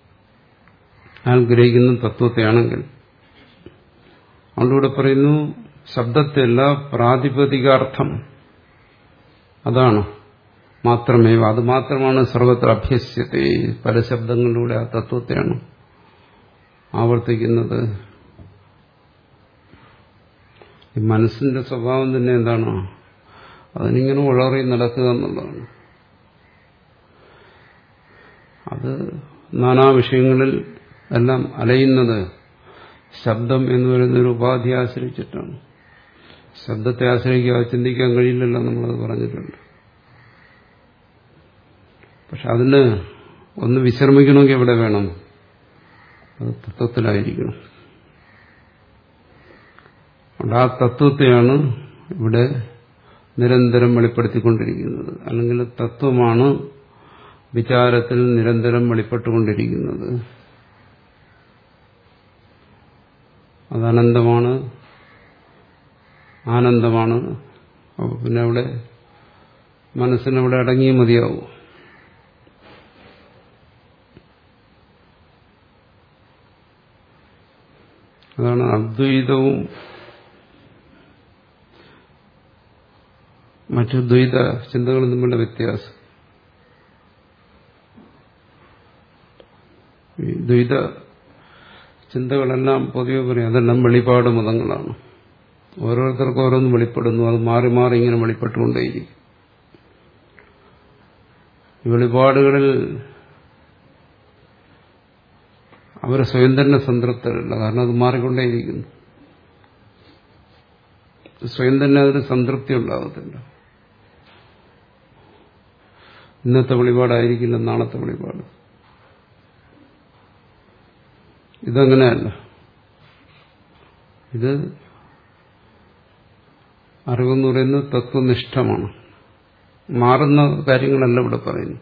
അയാൾ ഗ്രഹിക്കുന്ന തത്വത്തെയാണെങ്കിൽ അതുകൊണ്ടിവിടെ പറയുന്നു ശബ്ദത്തില്ല പ്രാതിപതികാർത്ഥം അതാണ് മാത്രമേ അത് മാത്രമാണ് സർവത്ര അഭ്യസ്യത്തെ പല ശബ്ദങ്ങളിലൂടെ ആ തത്വത്തെയാണ് ആവർത്തിക്കുന്നത് ഈ മനസ്സിന്റെ സ്വഭാവം തന്നെ എന്താണ് അതിനിങ്ങനെ ഉളറി നടക്കുക എന്നുള്ളതാണ് അത് നാനാ വിഷയങ്ങളിൽ എല്ലാം അലയുന്നത് ശബ്ദം എന്ന് പറയുന്ന ഒരു ഉപാധി ആശ്രയിച്ചിട്ടാണ് ശബ്ദത്തെ ആശ്രയിക്കാതെ ചിന്തിക്കാൻ കഴിയില്ലല്ലോ നമ്മളത് പറഞ്ഞിട്ടുണ്ട് പക്ഷെ അതിന് ഒന്ന് വിശ്രമിക്കണമെങ്കിൽ എവിടെ വേണം അത് തത്വത്തിലായിരിക്കണം അതുകൊണ്ട് ആ തത്വത്തെയാണ് ഇവിടെ നിരന്തരം വെളിപ്പെടുത്തിക്കൊണ്ടിരിക്കുന്നത് അല്ലെങ്കിൽ തത്വമാണ് വിചാരത്തിൽ നിരന്തരം വെളിപ്പെട്ടുകൊണ്ടിരിക്കുന്നത് അത് അനന്തമാണ് ആനന്ദമാണ് അപ്പോൾ പിന്നെ അവിടെ മനസ്സിനവിടെ അടങ്ങിയേ മതിയാവും അതാണ് അദ്വൈതവും മറ്റു ദ്വൈത ചിന്തകളും തമ്മിലുള്ള വ്യത്യാസം ഈ ദ്വൈത ചിന്തകളെല്ലാം പൊതുവെ പറയും അതെല്ലാം വെളിപാട് മതങ്ങളാണ് ഓരോരുത്തർക്കും ഓരോന്നും വെളിപ്പെടുന്നു അത് മാറി മാറി ഇങ്ങനെ വെളിപ്പെട്ടുകൊണ്ടേയിരിക്കും ഈ വെളിപാടുകളിൽ അവർ സ്വയം തന്നെ സംതൃപ്തരല്ല കാരണം അത് മാറിക്കൊണ്ടേയിരിക്കുന്നു സ്വയം തന്നെ അതിന് സംതൃപ്തി ഉണ്ടാകത്തില്ല ഇന്നത്തെ വെളിപാടായിരിക്കില്ല നാളത്തെ വെളിപാട് ഇതങ്ങനെയല്ല ഇത് അറിവെന്ന് പറയുന്നത് തത്വനിഷ്ഠമാണ് മാറുന്ന കാര്യങ്ങളല്ല ഇവിടെ പറയുന്നു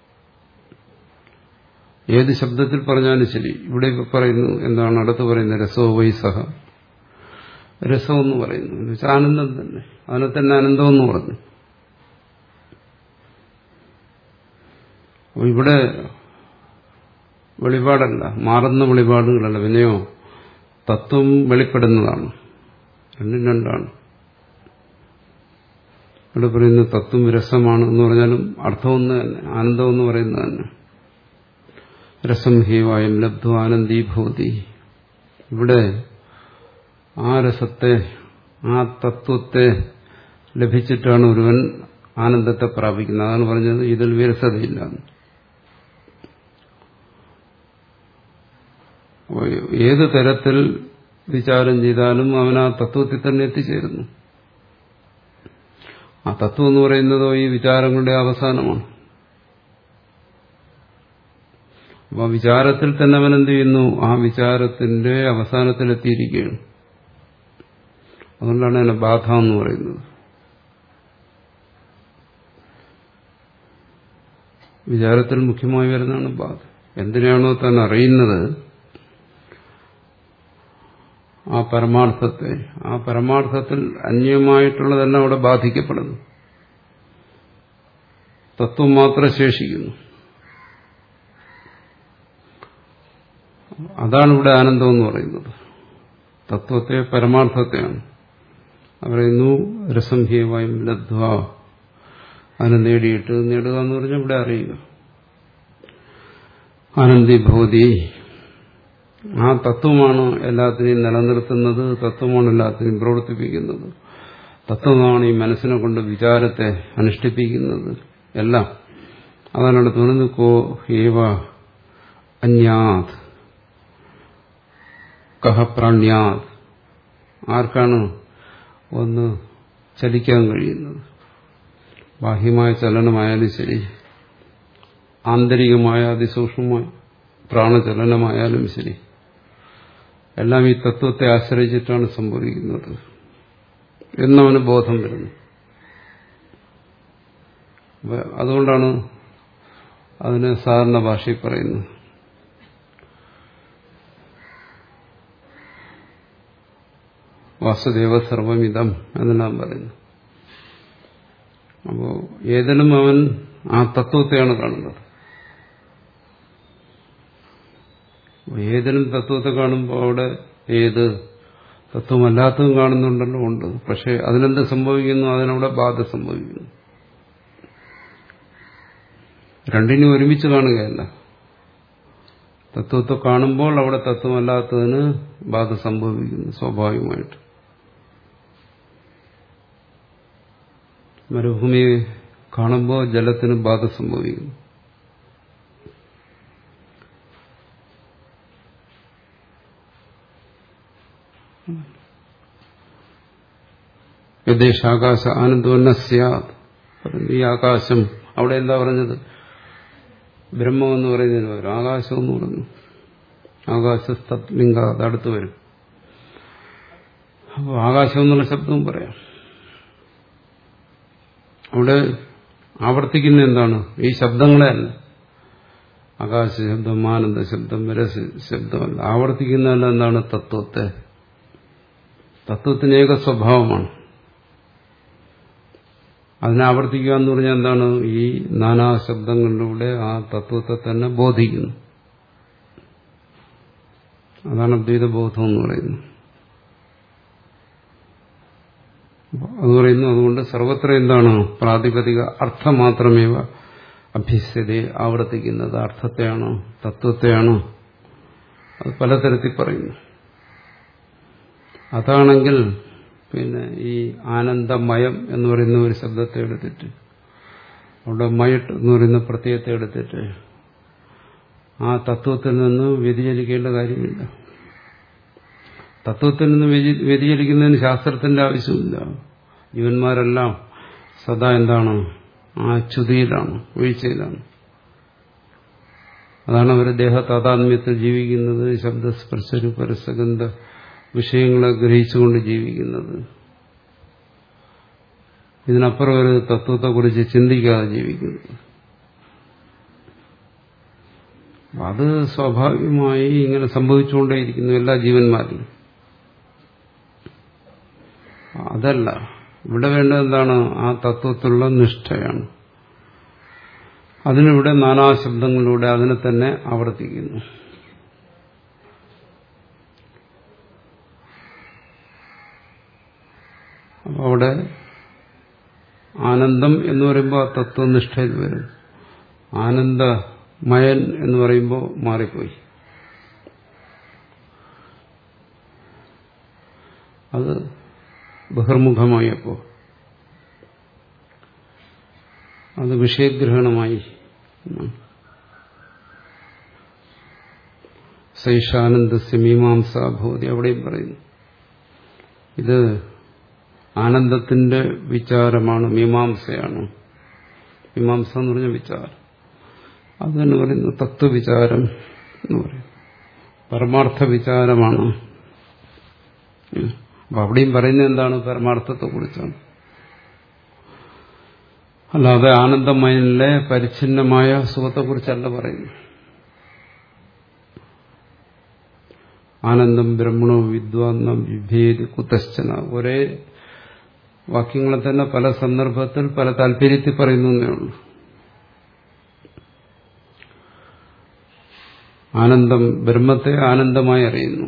ഏത് ശബ്ദത്തിൽ പറഞ്ഞാലും ശരി ഇവിടെ പറയുന്നു എന്താണ് അടുത്ത് പറയുന്നത് രസോ വൈസഹ രസം എന്ന് പറയുന്നു എന്ന് വെച്ചാൽ ആനന്ദം തന്നെ അതിനെ തന്നെ ആനന്ദം എന്ന് പറഞ്ഞു അപ്പൊ ഇവിടെ വെളിപാടല്ല മാറുന്ന വെളിപാടുകളല്ല പിന്നെയോ തത്വം വെളിപ്പെടുന്നതാണ് രണ്ടും രണ്ടാണ് ഇവിടെ പറയുന്ന തത്വം രസമാണ് എന്ന് പറഞ്ഞാലും അർത്ഥമൊന്ന് തന്നെ ആനന്ദം എന്ന് പറയുന്നത് തന്നെ രസം ഹീവായും ലബ്ധു ആനന്ദീഭൂതി ഇവിടെ ആ രസത്തെ ആ തത്വത്തെ ലഭിച്ചിട്ടാണ് ഒരുവൻ ആനന്ദത്തെ പ്രാപിക്കുന്നത് അതാണ് പറഞ്ഞത് ഇതിൽ വിരസതയില്ല ഏത് തരത്തിൽ വിചാരം ചെയ്താലും അവൻ ആ തത്വത്തിൽ തന്നെ എത്തിച്ചേരുന്നു ആ തത്വം എന്ന് പറയുന്നതോ ഈ വിചാരങ്ങളുടെ അവസാനമാണ് അപ്പൊ വിചാരത്തിൽ തന്നെ അവൻ എന്ത് ചെയ്യുന്നു ആ വിചാരത്തിന്റെ അവസാനത്തിലെത്തിയിരിക്കുകയാണ് അതുകൊണ്ടാണ് അതിനെ ബാധ എന്ന് പറയുന്നത് വിചാരത്തിൽ മുഖ്യമായി വരുന്നതാണ് ബാധ എന്തിനാണോ താൻ അറിയുന്നത് ആ പരമാർത്ഥത്തെ ആ പരമാർത്ഥത്തിൽ അന്യമായിട്ടുള്ളതെല്ലാം അവിടെ ബാധിക്കപ്പെടുന്നു തത്വം മാത്രം ശേഷിക്കുന്നു അതാണ് ഇവിടെ ആനന്ദം എന്ന് പറയുന്നത് തത്വത്തെ പരമാർത്ഥത്തെയാണ് പറയുന്നു രസംഹ്യവായും ലബ്ധ്വ അതിനെ നേടിയിട്ട് നേടുക എന്ന് പറഞ്ഞാൽ ഇവിടെ അറിയുക ആനന്ദിഭൂതി ആ തത്വമാണ് എല്ലാത്തിനെയും നിലനിർത്തുന്നത് തത്വമാണ് എല്ലാത്തിനെയും പ്രവർത്തിപ്പിക്കുന്നത് തത്വമാണ് ഈ മനസ്സിനെ കൊണ്ട് വിചാരത്തെ അനുഷ്ഠിപ്പിക്കുന്നത് എല്ലാം അതാണ് അടുത്ത് പറയുന്നത് കോ ഏവ അന്യാത് കഹ പ്രാണ്യാത് ആർക്കാണ് ഒന്ന് ചലിക്കാൻ കഴിയുന്നത് ബാഹ്യമായ ചലനമായാലും ശരി ആന്തരികമായ അതിസൂക്ഷ്മമായ പ്രാണചലനമായാലും ശരി എല്ലാം ഈ തത്വത്തെ ആശ്രയിച്ചിട്ടാണ് സംഭവിക്കുന്നത് എന്നവന് ബോധം വരുന്നു അതുകൊണ്ടാണ് അതിന് സാധാരണ ഭാഷയിൽ പറയുന്നത് വാസുദേവ സർവമിതം എന്നെല്ലാം പറയുന്നു അപ്പോ ഏതിനും അവൻ ആ തത്വത്തെയാണ് കാണുന്നത് ഏതിനും തത്വത്തെ കാണുമ്പോൾ അവിടെ ഏത് തത്വമല്ലാത്തതും കാണുന്നുണ്ടല്ലോ ഉണ്ട് പക്ഷെ അതിനെന്ത് സംഭവിക്കുന്നു അതിനവിടെ ബാധ സംഭവിക്കുന്നു രണ്ടിനും ഒരുമിച്ച് കാണുകയല്ല തത്വത്തെ കാണുമ്പോൾ അവിടെ തത്വമല്ലാത്തതിന് ബാധ സംഭവിക്കുന്നു സ്വാഭാവികമായിട്ട് മരുഭൂമിയെ കാണുമ്പോൾ ജലത്തിന് ബാധ സംഭവിക്കുന്നു യദേശാകാശ ആനന്ദോന്ന സ്യാത് ഈ ആകാശം അവിടെ എന്താ പറഞ്ഞത് ബ്രഹ്മം എന്ന് പറയുന്നതിന് പകരം ആകാശം എന്ന് പറഞ്ഞു ആകാശസ്തലിംഗ അതടുത്ത് വരും അപ്പോൾ ആകാശം എന്നുള്ള ശബ്ദവും പറയാം അവിടെ ആവർത്തിക്കുന്ന എന്താണ് ഈ ശബ്ദങ്ങളെ അല്ല ആകാശ ശബ്ദം ആനന്ദ ശബ്ദം രസ ശബ്ദമല്ല ആവർത്തിക്കുന്നതല്ല എന്താണ് തത്വത്തെ തത്വത്തിന് ഏക സ്വഭാവമാണ് അതിനെ ആവർത്തിക്കുക എന്ന് പറഞ്ഞാൽ എന്താണ് ഈ നാനാ ശബ്ദങ്ങളിലൂടെ ആ തത്വത്തെ തന്നെ ബോധിക്കുന്നു അതാണ് അദ്വൈത ബോധം എന്ന് പറയുന്നത് അത് പറയുന്നു അതുകൊണ്ട് സർവത്ര എന്താണ് പ്രാതിപതിക അർത്ഥം മാത്രമേ അഭ്യസ്യതയെ ആവർത്തിക്കുന്നത് അർത്ഥത്തെയാണോ തത്വത്തെയാണോ അത് പലതരത്തിൽ പറയുന്നു അതാണെങ്കിൽ പിന്നെ ഈ ആനന്ദമയം എന്ന് പറയുന്ന ഒരു ശബ്ദത്തെ എടുത്തിട്ട് അവിടെ മയട്ട് എന്ന് പറയുന്ന പ്രത്യയത്തെ എടുത്തിട്ട് ആ തത്വത്തിൽ നിന്ന് വ്യതിചലിക്കേണ്ട കാര്യമില്ല തത്വത്തിൽ നിന്ന് വ്യതിചലിക്കുന്നതിന് ശാസ്ത്രത്തിന്റെ ആവശ്യമില്ല ജീവന്മാരെല്ലാം സദാ എന്താണ് ആ ച്യുതിയിലാണ് വീഴ്ചയിലാണ് അതാണ് അവർ ദേഹതാതാത്മ്യത്തിൽ ജീവിക്കുന്നത് ശബ്ദസ്പർശരു പരസഗന്ധ വിഷയങ്ങളെ ഗ്രഹിച്ചുകൊണ്ട് ജീവിക്കുന്നത് ഇതിനപ്പുറം ഒരു തത്വത്തെക്കുറിച്ച് ചിന്തിക്കാതെ ജീവിക്കുന്നത് അത് സ്വാഭാവികമായി ഇങ്ങനെ സംഭവിച്ചുകൊണ്ടേയിരിക്കുന്നു എല്ലാ ജീവന്മാരിലും അതല്ല ഇവിടെ വേണ്ടത് എന്താണ് ആ തത്വത്തിലുള്ള നിഷ്ഠയാണ് അതിനിവിടെ നാനാശബ്ദങ്ങളിലൂടെ അതിനെ തന്നെ ആവർത്തിക്കുന്നു അപ്പോൾ അവിടെ ആനന്ദം എന്ന് പറയുമ്പോൾ ആ തത്വനിഷ്ഠയിൽ വരും ആനന്ദമയൻ എന്ന് പറയുമ്പോൾ മാറിപ്പോയി അത് ബഹിർമുഖമായി അപ്പോൾ അത് വിഷയഗ്രഹണമായി സൈഷാനന്ദസ്യ മീമാംസ ഭവതി അവിടെയും പറയുന്നു ഇത് ആനന്ദത്തിന്റെ വിചാരമാണ് മീമാംസയാണ് മീമാംസ എന്ന് പറഞ്ഞ വിചാരം അത് തന്നെ പറയുന്നു തത്വവിചാരം എന്ന് പറയും പരമാർത്ഥ വിചാരമാണ് അപ്പൊ അവിടെയും പറയുന്നത് എന്താണ് പരമാർത്ഥത്തെ കുറിച്ചാണ് അല്ലാതെ ആനന്ദമയനിലെ പരിച്ഛിന്നമായ സുഖത്തെക്കുറിച്ചല്ല പറയുന്നു ആനന്ദം ബ്രഹ്മണോ വിദ്വാന്നം വിഭേദ് കുതശ്ചന ഒരേ വാക്യങ്ങളെ തന്നെ പല സന്ദർഭത്തിൽ പല താല്പര്യത്തിൽ പറയുന്നു എന്നേ ഉള്ളൂ ആനന്ദം ബ്രഹ്മത്തെ ആനന്ദമായി അറിയുന്നു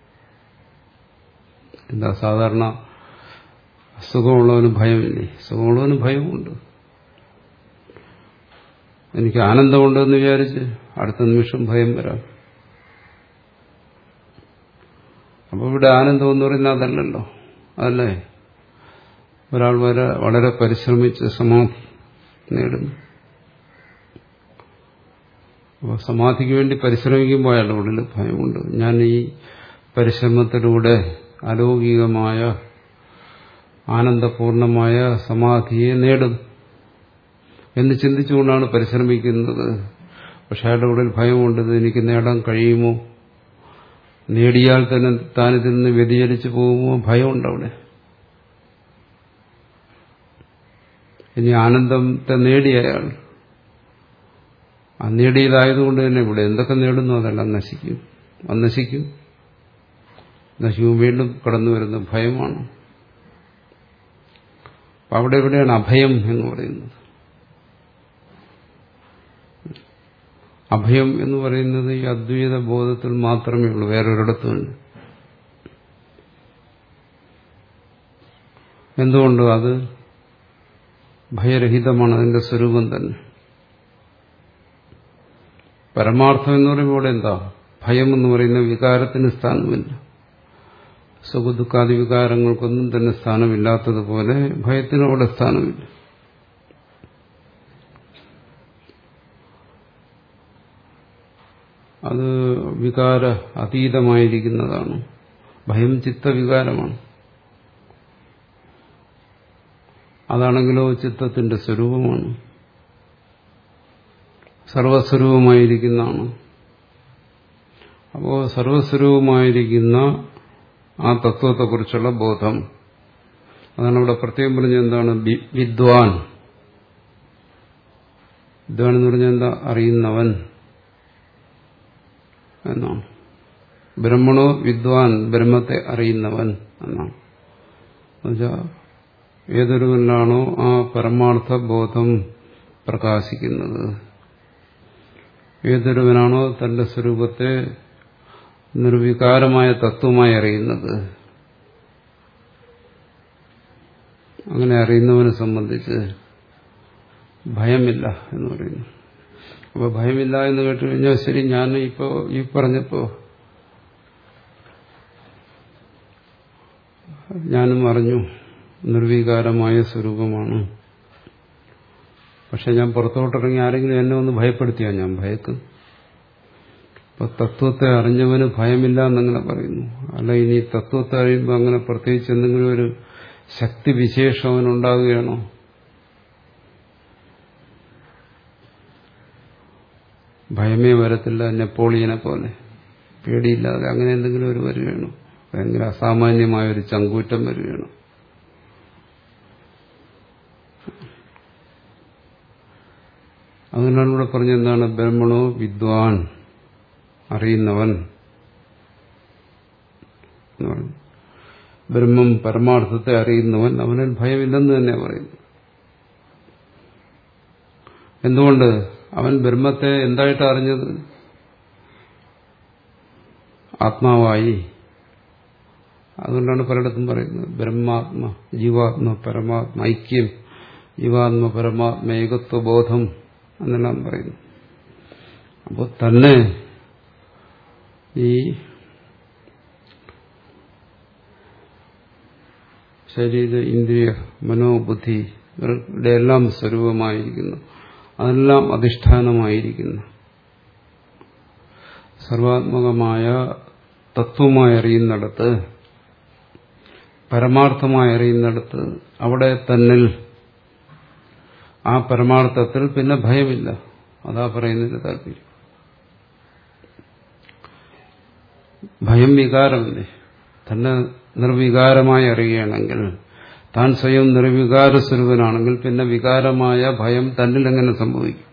എന്താ സാധാരണ സുഖമുള്ളവന് ഭയമില്ലേ സുഖമുള്ളവന് ഭയമുണ്ട് എനിക്ക് ആനന്ദമുണ്ടെന്ന് വിചാരിച്ച് അടുത്ത നിമിഷം ഭയം വരാം അപ്പോൾ ഇവിടെ ആനന്ദം എന്ന് പറയുന്നത് അതല്ലല്ലോ അതല്ലേ ഒരാൾ വരെ വളരെ പരിശ്രമിച്ച് സമാധി നേടുന്നു അപ്പോൾ സമാധിക്ക് വേണ്ടി പരിശ്രമിക്കുമ്പോൾ അയാളുടെ ഉള്ളിൽ ഭയമുണ്ട് ഞാൻ ഈ പരിശ്രമത്തിലൂടെ അലൗകികമായ ആനന്ദപൂർണമായ സമാധിയെ നേടും എന്ന് ചിന്തിച്ചുകൊണ്ടാണ് പരിശ്രമിക്കുന്നത് പക്ഷെ അയാളുടെ ഉള്ളിൽ ഭയമുണ്ട് ഇത് എനിക്ക് നേടാൻ കഴിയുമോ നേടിയാൽ തന്നെ താനിതിൽ നിന്ന് വ്യതിചലിച്ചു പോകുമോ ഭയമുണ്ട് അവിടെ ഇനി ആനന്ദത്തെ നേടിയ അയാൾ ആ നേടിയതായതുകൊണ്ട് തന്നെ ഇവിടെ എന്തൊക്കെ നേടുന്നു അതെല്ലാം നശിക്കും അത് നശിക്കും നശിക്കും വീണ്ടും കടന്നു വരുന്ന ഭയമാണ് അപ്പൊ അവിടെ എവിടെയാണ് അഭയം എന്ന് പറയുന്നത് അഭയം എന്ന് പറയുന്നത് ഈ അദ്വൈത ബോധത്തിൽ മാത്രമേ ഉള്ളൂ വേറൊരിടത്തുമില്ല എന്തുകൊണ്ട് അത് ഭയരഹിതമാണ് അതിന്റെ സ്വരൂപം തന്നെ പരമാർത്ഥം എന്ന് പറയുമ്പോൾ ഇവിടെ എന്താ ഭയം എന്ന് പറയുന്ന വികാരത്തിന് സ്ഥാനമില്ല സുഖദുഃഖാദി വികാരങ്ങൾക്കൊന്നും തന്നെ സ്ഥാനമില്ലാത്തതുപോലെ ഭയത്തിന് അവിടെ സ്ഥാനമില്ല അത് വികാര അതീതമായിരിക്കുന്നതാണ് ഭയം ചിത്തവികാരമാണ് അതാണെങ്കിലോ ചിത്തത്തിന്റെ സ്വരൂപമാണ് സർവസ്വരൂപമായിരിക്കുന്നതാണ് അപ്പോൾ സർവസ്വരൂപമായിരിക്കുന്ന ആ തത്വത്തെക്കുറിച്ചുള്ള ബോധം അതാണ് ഇവിടെ പ്രത്യേകം പറഞ്ഞത് എന്താണ് വിദ്വാൻ വിദ്വാൻ എന്ന് പറഞ്ഞാൽ എന്താ അറിയുന്നവൻ എന്നാണ് ബ്രഹ്മണോ വിദ്വാൻ ബ്രഹ്മത്തെ അറിയുന്നവൻ എന്നാണ് എന്നുവെച്ചാൽ ഏതൊരുവനിലാണോ ആ പരമാർത്ഥ ബോധം പ്രകാശിക്കുന്നത് ഏതൊരുവനാണോ തന്റെ സ്വരൂപത്തെ നിർവികാരമായ തത്വമായി അറിയുന്നത് അങ്ങനെ അറിയുന്നവനെ സംബന്ധിച്ച് ഭയമില്ല എന്ന് പറയുന്നു അപ്പൊ ഭയമില്ല എന്ന് കേട്ടു കഴിഞ്ഞാൽ ശരി ഞാൻ ഇപ്പോ ഈ പറഞ്ഞപ്പോ ഞാനും അറിഞ്ഞു നിർവികാരമായ സ്വരൂപമാണ് പക്ഷെ ഞാൻ പുറത്തോട്ടിറങ്ങി ആരെങ്കിലും എന്നെ ഒന്ന് ഭയപ്പെടുത്തിയാ ഞാൻ ഭയക്കും അപ്പൊ തത്വത്തെ അറിഞ്ഞവന് ഭയമില്ല എന്നങ്ങനെ പറയുന്നു അല്ല ഇനി തത്വത്തെ അറിയുമ്പോൾ അങ്ങനെ പ്രത്യേകിച്ച് എന്തെങ്കിലും ഒരു ശക്തി വിശേഷം അവനുണ്ടാകുകയാണോ ഭയമേ വരത്തില്ല നെപ്പോളിയനെ പോലെ പേടിയില്ലാതെ അങ്ങനെ എന്തെങ്കിലും ഒരു വരികയാണോ ഭയങ്കര അസാമാന്യമായ ഒരു ചങ്കൂറ്റം വരികയാണ് അതുകൊണ്ടാണ് ഇവിടെ പറഞ്ഞെന്താണ് ബ്രഹ്മണോ വിദ്വാൻ അറിയുന്നവൻ എന്ന് പറഞ്ഞു ബ്രഹ്മം പരമാർത്ഥത്തെ അറിയുന്നവൻ അവനിൽ ഭയമില്ലെന്ന് തന്നെ പറയുന്നു എന്തുകൊണ്ട് അവൻ ബ്രഹ്മത്തെ എന്തായിട്ട് അറിഞ്ഞത് ആത്മാവായി അതുകൊണ്ടാണ് പലയിടത്തും പറയുന്നത് ബ്രഹ്മാത്മ ജീവാത്മ പരമാത്മ ഐക്യം ജീവാത്മ പരമാത്മ ഏകത്വ ബോധം എന്നെല്ലാം പറയുന്നു അപ്പോൾ തന്നെ ഈ ശരീര ഇന്ദ്രിയ മനോബുദ്ധി ഇവരുടെ എല്ലാം സ്വരൂപമായിരിക്കുന്നു അതെല്ലാം അധിഷ്ഠാനമായിരിക്കുന്നു സർവാത്മകമായ തത്വമായി അറിയുന്നിടത്ത് പരമാർത്ഥമായി അറിയുന്നിടത്ത് അവിടെ തന്നിൽ ആ പരമാർത്ഥത്തിൽ പിന്നെ ഭയമില്ല അതാ പറയുന്നതിന്റെ താല്പര്യം ഭയം വികാരമല്ലേ തന്നെ നിർവികാരമായി അറിയുകയാണെങ്കിൽ താൻ സ്വയം നിർവികാര സ്വരൂപനാണെങ്കിൽ പിന്നെ വികാരമായ ഭയം തന്നിൽ എങ്ങനെ സംഭവിക്കും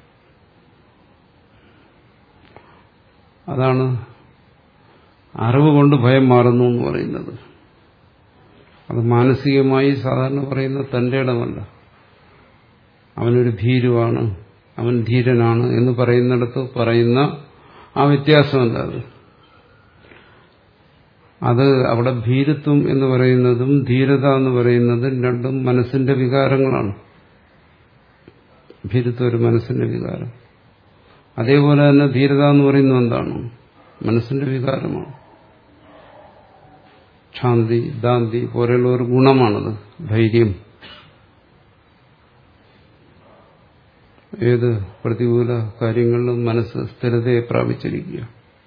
അതാണ് അറിവ് കൊണ്ട് ഭയം മാറുന്നു എന്ന് പറയുന്നത് അത് മാനസികമായി സാധാരണ പറയുന്ന തന്റെ ഇടമല്ല അവനൊരു ഭീരുവാണ് അവൻ ധീരനാണ് എന്ന് പറയുന്നിടത്ത് പറയുന്ന ആ വ്യത്യാസമല്ല അത് അത് അവിടെ ഭീരുത്വം എന്ന് പറയുന്നതും ധീരത എന്ന് പറയുന്നതും രണ്ടും മനസ്സിന്റെ വികാരങ്ങളാണ് ഭീരുത്വം ഒരു മനസ്സിന്റെ വികാരം അതേപോലെ തന്നെ ധീരത എന്ന് പറയുന്നത് എന്താണ് മനസ്സിന്റെ വികാരമാണ് ശാന്തി ദാന്തി പോലെയുള്ള ഒരു ഗുണമാണത് ധൈര്യം ഏത് പ്രതികൂല കാര്യങ്ങളിലും മനസ്സ് സ്ഥിരതയെ പ്രാപിച്ചിരിക്കുക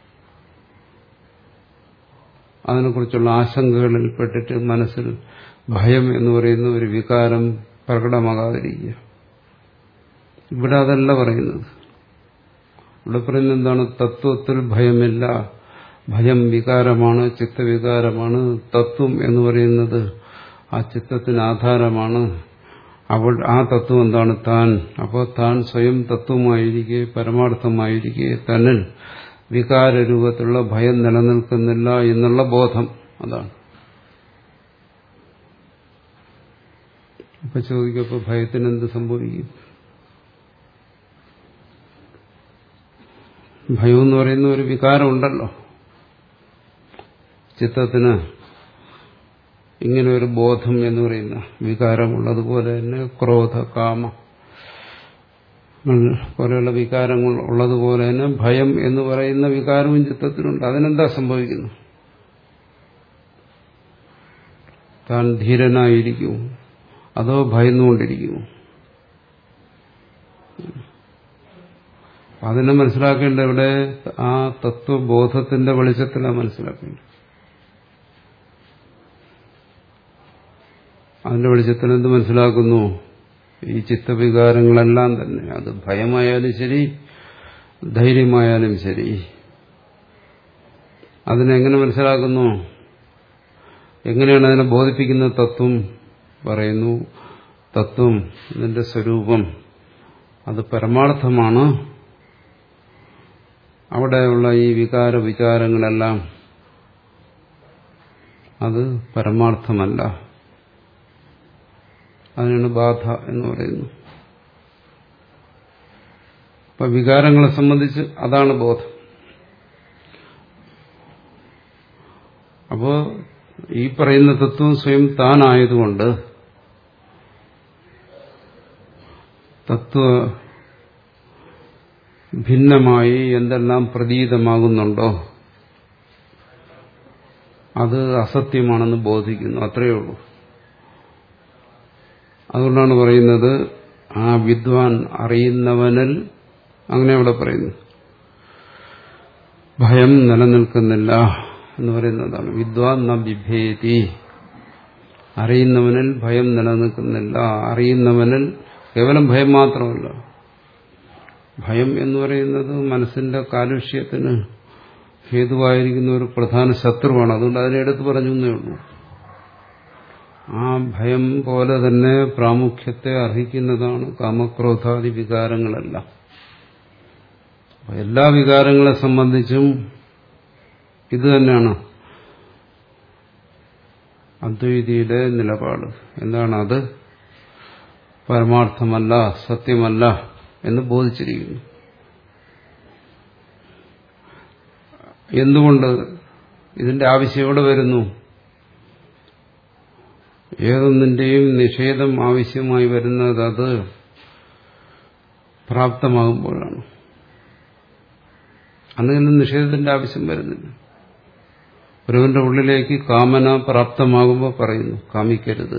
അതിനെക്കുറിച്ചുള്ള ആശങ്കകളിൽ പെട്ടിട്ട് മനസ്സിൽ ഭയം എന്ന് പറയുന്ന ഒരു വികാരം പ്രകടമാകാതിരിക്കുക ഇവിടെ അതല്ല പറയുന്നത് ഇവിടെ പറയുന്നത് എന്താണ് തത്വത്തിൽ ഭയമില്ല ഭയം വികാരമാണ് ചിത്തവികാരമാണ് തത്വം എന്ന് പറയുന്നത് ആ ചിത്തത്തിന് ആധാരമാണ് അവൾ ആ തത്വം എന്താണ് താൻ അപ്പോൾ താൻ സ്വയം തത്വമായിരിക്കെ പരമാർത്ഥമായിരിക്കെ തന്നിൽ വികാര രൂപത്തിലുള്ള ഭയം നിലനിൽക്കുന്നില്ല എന്നുള്ള ബോധം അതാണ് ഇപ്പൊ ചോദിക്കപ്പോ ഭയത്തിന് എന്ത് സംഭവിക്കും ഭയം എന്ന് പറയുന്ന ഒരു വികാരം ഉണ്ടല്ലോ ചിത്തത്തിന് ഇങ്ങനെ ഒരു ബോധം എന്ന് പറയുന്ന വികാരമുള്ളതുപോലെ തന്നെ ക്രോധ കാമ പോലെയുള്ള വികാരങ്ങൾ ഉള്ളതുപോലെ തന്നെ ഭയം എന്ന് പറയുന്ന വികാരവും ചിത്തത്തിലുണ്ട് അതിനെന്താ സംഭവിക്കുന്നു താൻ ധീരനായിരിക്കും അതോ ഭയന്നുകൊണ്ടിരിക്കുമോ അതിനെ മനസ്സിലാക്കേണ്ട ഇവിടെ ആ തത്വബോധത്തിന്റെ വെളിച്ചത്തിലാണ് മനസ്സിലാക്കേണ്ടത് അതിന്റെ വെളിച്ചത്തിൽ എന്ത് മനസ്സിലാക്കുന്നു ഈ ചിത്തവികാരങ്ങളെല്ലാം തന്നെ അത് ഭയമായാലും ശരി ധൈര്യമായാലും ശരി അതിനെങ്ങനെ മനസ്സിലാക്കുന്നു എങ്ങനെയാണ് അതിനെ ബോധിപ്പിക്കുന്ന തത്വം പറയുന്നു തത്വം ഇതിന്റെ സ്വരൂപം അത് പരമാർത്ഥമാണ് അവിടെയുള്ള ഈ വികാര വിചാരങ്ങളെല്ലാം അത് പരമാർത്ഥമല്ല അതിനാണ് ബാധ എന്ന് പറയുന്നു അപ്പൊ വികാരങ്ങളെ സംബന്ധിച്ച് അതാണ് ബോധം അപ്പോ ഈ പറയുന്ന തത്വം സ്വയം താനായതുകൊണ്ട് തത്വ ഭിന്നമായി എന്തെല്ലാം പ്രതീതമാകുന്നുണ്ടോ അത് അസത്യമാണെന്ന് ബോധിക്കുന്നു അത്രയേ ഉള്ളൂ അതുകൊണ്ടാണ് പറയുന്നത് ആ വിദ്വാൻ അറിയുന്നവനിൽ അങ്ങനെ അവിടെ പറയുന്നു ഭയം നിലനിൽക്കുന്നില്ല എന്ന് പറയുന്നതാണ് വിദ്വാൻ ന ബിഭേതി അറിയുന്നവനിൽ ഭയം നിലനിൽക്കുന്നില്ല അറിയുന്നവനിൽ കേവലം ഭയം മാത്രമല്ല ഭയം എന്ന് പറയുന്നത് മനസ്സിന്റെ കാലുഷ്യത്തിന് ഹേതുവായിരിക്കുന്ന ഒരു പ്രധാന ശത്രുവാണ് അതുകൊണ്ട് അതിനെ എടുത്തു പറഞ്ഞു എന്നേ ഉള്ളൂ ആ ഭയം പോലെ തന്നെ പ്രാമുഖ്യത്തെ അർഹിക്കുന്നതാണ് കാമക്രോധാദി വികാരങ്ങളെല്ലാം എല്ലാ വികാരങ്ങളെ സംബന്ധിച്ചും ഇത് തന്നെയാണ് അദ്വൈതിയുടെ നിലപാട് എന്താണ് അത് പരമാർത്ഥമല്ല സത്യമല്ല എന്ന് ബോധിച്ചിരിക്കുന്നു എന്തുകൊണ്ട് ഇതിന്റെ ആവശ്യം എവിടെ വരുന്നു ഏതൊന്നിന്റെയും നിഷേധം ആവശ്യമായി വരുന്നത് അത് പ്രാപ്തമാകുമ്പോഴാണ് അന്ന് നിഷേധത്തിന്റെ ആവശ്യം വരുന്നില്ല ഒരുവന്റെ ഉള്ളിലേക്ക് കാമന പ്രാപ്തമാകുമ്പോൾ പറയുന്നു കാമിക്കരുത്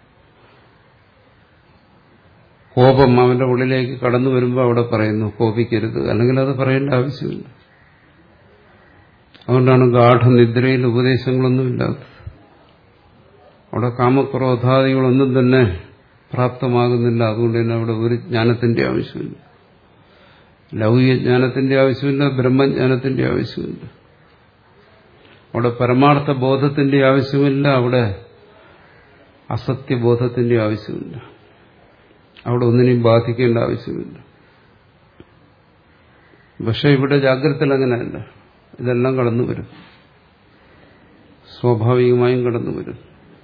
കോപം അവന്റെ ഉള്ളിലേക്ക് കടന്നു വരുമ്പോൾ അവിടെ പറയുന്നു കോപിക്കരുത് അല്ലെങ്കിൽ അത് പറയേണ്ട ആവശ്യമില്ല അതുകൊണ്ടാണ് ഗാഠനിദ്രയിൽ ഉപദേശങ്ങളൊന്നുമില്ലാത്തത് അവിടെ കാമക്രോധാദികളൊന്നും തന്നെ പ്രാപ്തമാകുന്നില്ല അതുകൊണ്ട് തന്നെ അവിടെ ഒരു ജ്ഞാനത്തിന്റെ ആവശ്യമില്ല ലൗകിക ജ്ഞാനത്തിന്റെ ആവശ്യമില്ല ബ്രഹ്മജ്ഞാനത്തിന്റെ ആവശ്യമില്ല അവിടെ പരമാർത്ഥ ബോധത്തിന്റെ ആവശ്യമില്ല അവിടെ അസത്യബോധത്തിന്റെ ആവശ്യമില്ല അവിടെ ഒന്നിനെയും ബാധിക്കേണ്ട ആവശ്യമില്ല പക്ഷെ ഇവിടെ ജാഗ്രതയിൽ അങ്ങനെയല്ല ഇതെല്ലാം കടന്നു വരും സ്വാഭാവികമായും കടന്നു വരും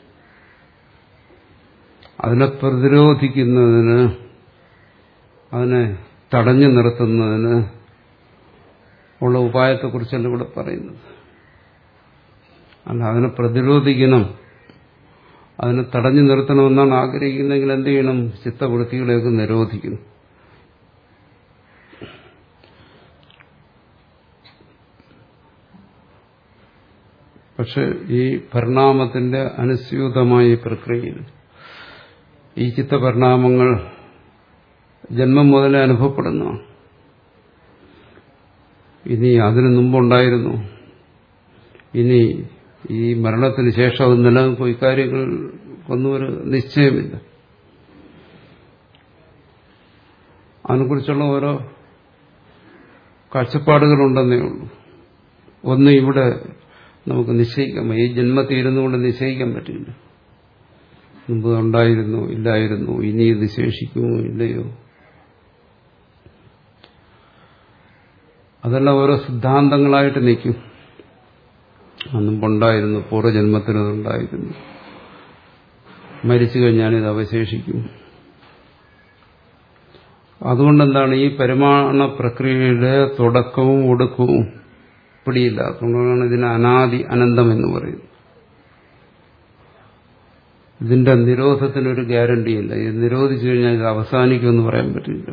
അതിനെ പ്രതിരോധിക്കുന്നതിന് അതിനെ തടഞ്ഞു നിർത്തുന്നതിന് ഉള്ള ഉപായത്തെക്കുറിച്ചല്ല ഇവിടെ പറയുന്നത് അല്ല അതിനെ പ്രതിരോധിക്കണം അതിനെ തടഞ്ഞു നിർത്തണമെന്നാണ് ആഗ്രഹിക്കുന്നതെങ്കിൽ എന്ത് ചെയ്യണം ചിത്തവൃത്തികളെയൊക്കെ നിരോധിക്കണം പക്ഷെ ഈ പരിണാമത്തിന്റെ അനുസ്യൂതമായ ഈ പ്രക്രിയയിൽ ഈ ചിത്തപരിണാമങ്ങൾ ജന്മം മുതലേ അനുഭവപ്പെടുന്നു ഇനി അതിനു മുമ്പുണ്ടായിരുന്നു ഇനി ഈ മരണത്തിന് ശേഷം അത് നിലനിൽക്കും ഇക്കാര്യങ്ങൾക്കൊന്നും ഒരു നിശ്ചയമില്ല അതിനെക്കുറിച്ചുള്ള ഓരോ കാഴ്ചപ്പാടുകളുണ്ടെന്നേ ഉള്ളൂ ഒന്ന് ഇവിടെ നമുക്ക് നിശ്ചയിക്കാം ഈ ജന്മത്തീരുന്നുകൊണ്ട് നിശ്ചയിക്കാൻ പറ്റില്ല മുമ്പ് ഉണ്ടായിരുന്നു ഇല്ലായിരുന്നു ഇനി ഇത് ശേഷിക്കുമോ ഇല്ലയോ അതെല്ലാം ഓരോ സിദ്ധാന്തങ്ങളായിട്ട് നിൽക്കും മുമ്പുണ്ടായിരുന്നു പൂർവ്വജന്മത്തിനതുണ്ടായിരുന്നു മരിച്ചു കഴിഞ്ഞാൽ ഇത് അവശേഷിക്കും അതുകൊണ്ടെന്താണ് ഈ പരിമാണ പ്രക്രിയയുടെ തുടക്കവും ഒടുക്കവും പിടിയില്ല അതുകൊണ്ടാണ് ഇതിന് അനാദി അനന്തം എന്ന് പറയുന്നത് ഇതിന്റെ നിരോധത്തിനൊരു ഗ്യാരണ്ടിയില്ല ഇത് നിരോധിച്ചു കഴിഞ്ഞാൽ ഇത് അവസാനിക്കുമെന്ന് പറയാൻ പറ്റില്ല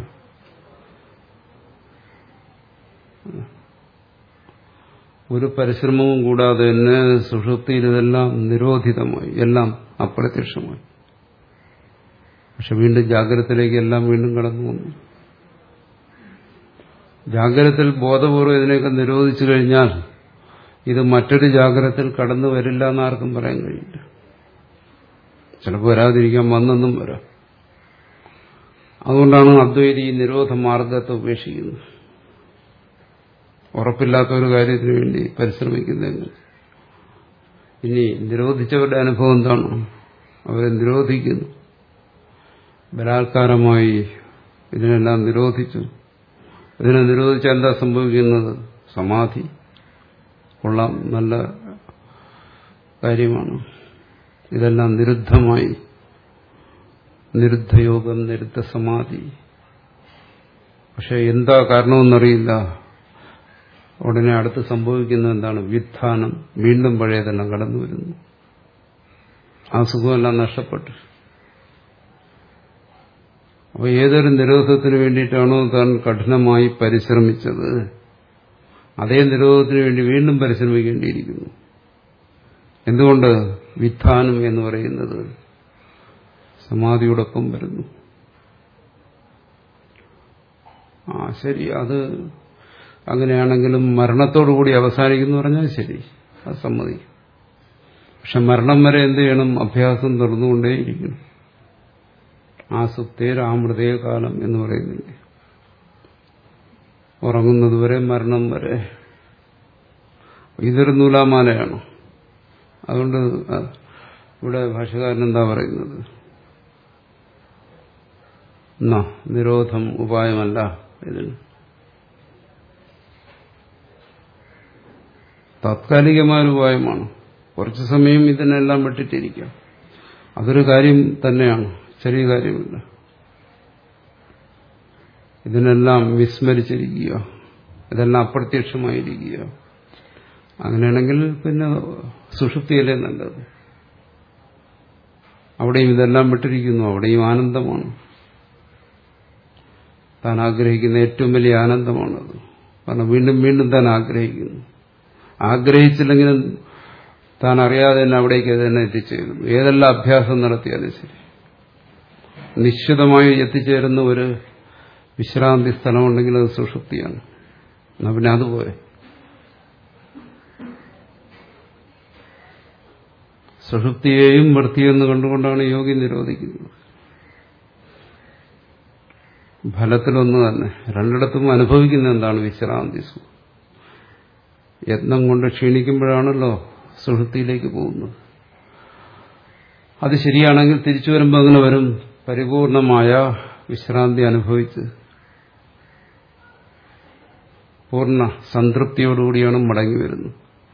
ഒരു പരിശ്രമവും കൂടാതെ തന്നെ സുഷുപ്തിയിൽ ഇതെല്ലാം നിരോധിതമായി എല്ലാം അപ്രത്യക്ഷമായി പക്ഷെ വീണ്ടും ജാഗ്രതത്തിലേക്ക് എല്ലാം വീണ്ടും കടന്നു വന്നു ജാഗ്രതത്തിൽ ബോധപൂർവ്വം ഇതിനെയൊക്കെ നിരോധിച്ചു കഴിഞ്ഞാൽ ഇത് മറ്റൊരു ജാഗ്രതത്തിൽ കടന്നു വരില്ല എന്നാർക്കും പറയാൻ കഴിയില്ല ചിലപ്പോൾ വരാതിരിക്കാൻ വന്നെന്നും വരാം അതുകൊണ്ടാണ് അദ്വൈതി ഈ നിരോധ മാർഗത്തെ ഉപേക്ഷിക്കുന്നത് ഉറപ്പില്ലാത്ത ഒരു കാര്യത്തിന് വേണ്ടി പരിശ്രമിക്കുന്നതെങ്കിൽ ഇനി നിരോധിച്ചവരുടെ അനുഭവം എന്താണ് അവരെ നിരോധിക്കുന്നു ബലാത്കാരമായി ഇതിനെല്ലാം നിരോധിച്ചു ഇതിനെ നിരോധിച്ചാൽ എന്താ സംഭവിക്കുന്നത് സമാധി കൊള്ളാം നല്ല കാര്യമാണ് ഇതെല്ലാം നിരുദ്ധമായി നിരുദ്ധയോഗം നിരുദ്ധ സമാധി പക്ഷെ എന്താ കാരണമെന്നറിയില്ല ഉടനെ അടുത്ത് സംഭവിക്കുന്നത് എന്താണ് വിധാനം വീണ്ടും പഴയതെല്ലാം കടന്നു വരുന്നു ആ സുഖമെല്ലാം നഷ്ടപ്പെട്ടു അപ്പൊ ഏതൊരു നിരോധത്തിന് വേണ്ടിയിട്ടാണോ താൻ കഠിനമായി പരിശ്രമിച്ചത് അതേ നിരോധത്തിന് വേണ്ടി വീണ്ടും പരിശ്രമിക്കേണ്ടിയിരിക്കുന്നു എന്തുകൊണ്ട് വിധാനം എന്ന് പറയുന്നത് സമാധിയോടൊപ്പം വരുന്നു ആ ശരി അത് അങ്ങനെയാണെങ്കിലും മരണത്തോടുകൂടി അവസാനിക്കുന്നു പറഞ്ഞാൽ ശരി അത് സമ്മതിക്കും പക്ഷെ മരണം വരെ എന്ത് ചെയ്യണം അഭ്യാസം തുറന്നുകൊണ്ടേയിരിക്കണം ആ സുപ്തേർ ആ മൃതയകാലം എന്ന് പറയുന്നില്ലേ ഉറങ്ങുന്നതുവരെ മരണം വരെ ഇതൊരു നൂലാമാലയാണ് അതുകൊണ്ട് ഇവിടെ ഭാഷകാരൻ എന്താ പറയുന്നത് എന്നാ നിരോധം ഉപായമല്ല ഇതിന് താത്കാലികമായ ഒരു ഉപായമാണ് കുറച്ചു സമയം ഇതിനെല്ലാം വിട്ടിട്ടിരിക്കാം അതൊരു കാര്യം തന്നെയാണ് ചെറിയ കാര്യമില്ല ഇതിനെല്ലാം വിസ്മരിച്ചിരിക്കുക ഇതെല്ലാം അപ്രത്യക്ഷമായിരിക്കുക അങ്ങനെയാണെങ്കിൽ പിന്നെ സുഷുപ്തിയല്ലേ നല്ലത് അവിടെയും ഇതെല്ലാം വിട്ടിരിക്കുന്നു അവിടെയും ആനന്ദമാണ് താൻ ആഗ്രഹിക്കുന്ന ഏറ്റവും വലിയ ആനന്ദമാണത് കാരണം വീണ്ടും വീണ്ടും താൻ ആഗ്രഹിക്കുന്നു ആഗ്രഹിച്ചില്ലെങ്കിലും താൻ അറിയാതെ തന്നെ അവിടേക്ക് തന്നെ എത്തിച്ചേരുന്നു ഏതെല്ലാം അഭ്യാസം നടത്തിയാലും ശരി നിശ്ചിതമായി എത്തിച്ചേരുന്ന ഒരു വിശ്രാന്തി സ്ഥലമുണ്ടെങ്കിൽ അത് സുഷുപ്തിയാണ് എന്നാ പിന്നെ അതുപോലെ സുഷുപ്തിയെയും വൃത്തിയെന്ന് കണ്ടുകൊണ്ടാണ് യോഗി നിരോധിക്കുന്നത് ഫലത്തിലൊന്ന് തന്നെ രണ്ടിടത്തും അനുഭവിക്കുന്ന എന്താണ് വിശ്രാന്തി സുഖം യത്നം കൊണ്ട് ക്ഷീണിക്കുമ്പോഴാണല്ലോ സുഹൃത്തിയിലേക്ക് പോകുന്നത് അത് ശരിയാണെങ്കിൽ തിരിച്ചു വരുമ്പോൾ അങ്ങനെ വരും പരിപൂർണമായ വിശ്രാന്തി അനുഭവിച്ച് പൂർണ്ണ സംതൃപ്തിയോടുകൂടിയാണ് മടങ്ങി വരുന്നത്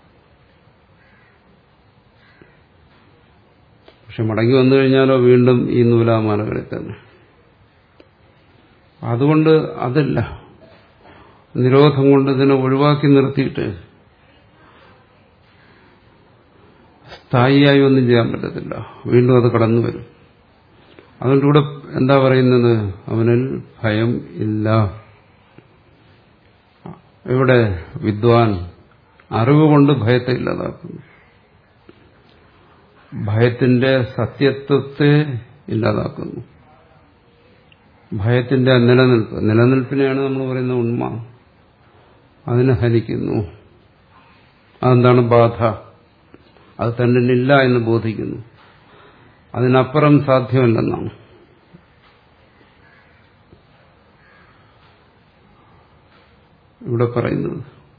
പക്ഷെ മടങ്ങി വന്നു കഴിഞ്ഞാലോ വീണ്ടും ഈ നൂലാമാലകളിൽ തന്നെ അതുകൊണ്ട് അതില്ല നിരോധം കൊണ്ട് ഇതിനെ ഒഴിവാക്കി നിർത്തിയിട്ട് സ്ഥായിയായി ഒന്നും ചെയ്യാൻ പറ്റത്തില്ല വീണ്ടും അത് കടന്നു വരും അതുകൊണ്ട് ഇവിടെ എന്താ പറയുന്നത് അവനിൽ ഭയം ഇല്ല ഇവിടെ വിദ്വാൻ അറിവ് കൊണ്ട് ഭയത്തെ ഇല്ലാതാക്കുന്നു ഭയത്തിന്റെ സത്യത്വത്തെ ഇല്ലാതാക്കുന്നു ഭയത്തിന്റെ നിലനിൽപ്പ് നിലനിൽപ്പിനെയാണ് നമ്മൾ പറയുന്ന ഉണ്മ അതിനെ ഹനിക്കുന്നു അതെന്താണ് ബാധ അത് തന്നിലില്ല എന്ന് ബോധിക്കുന്നു അതിനപ്പുറം സാധ്യമല്ലെന്നാണ് ഇവിടെ പറയുന്നത്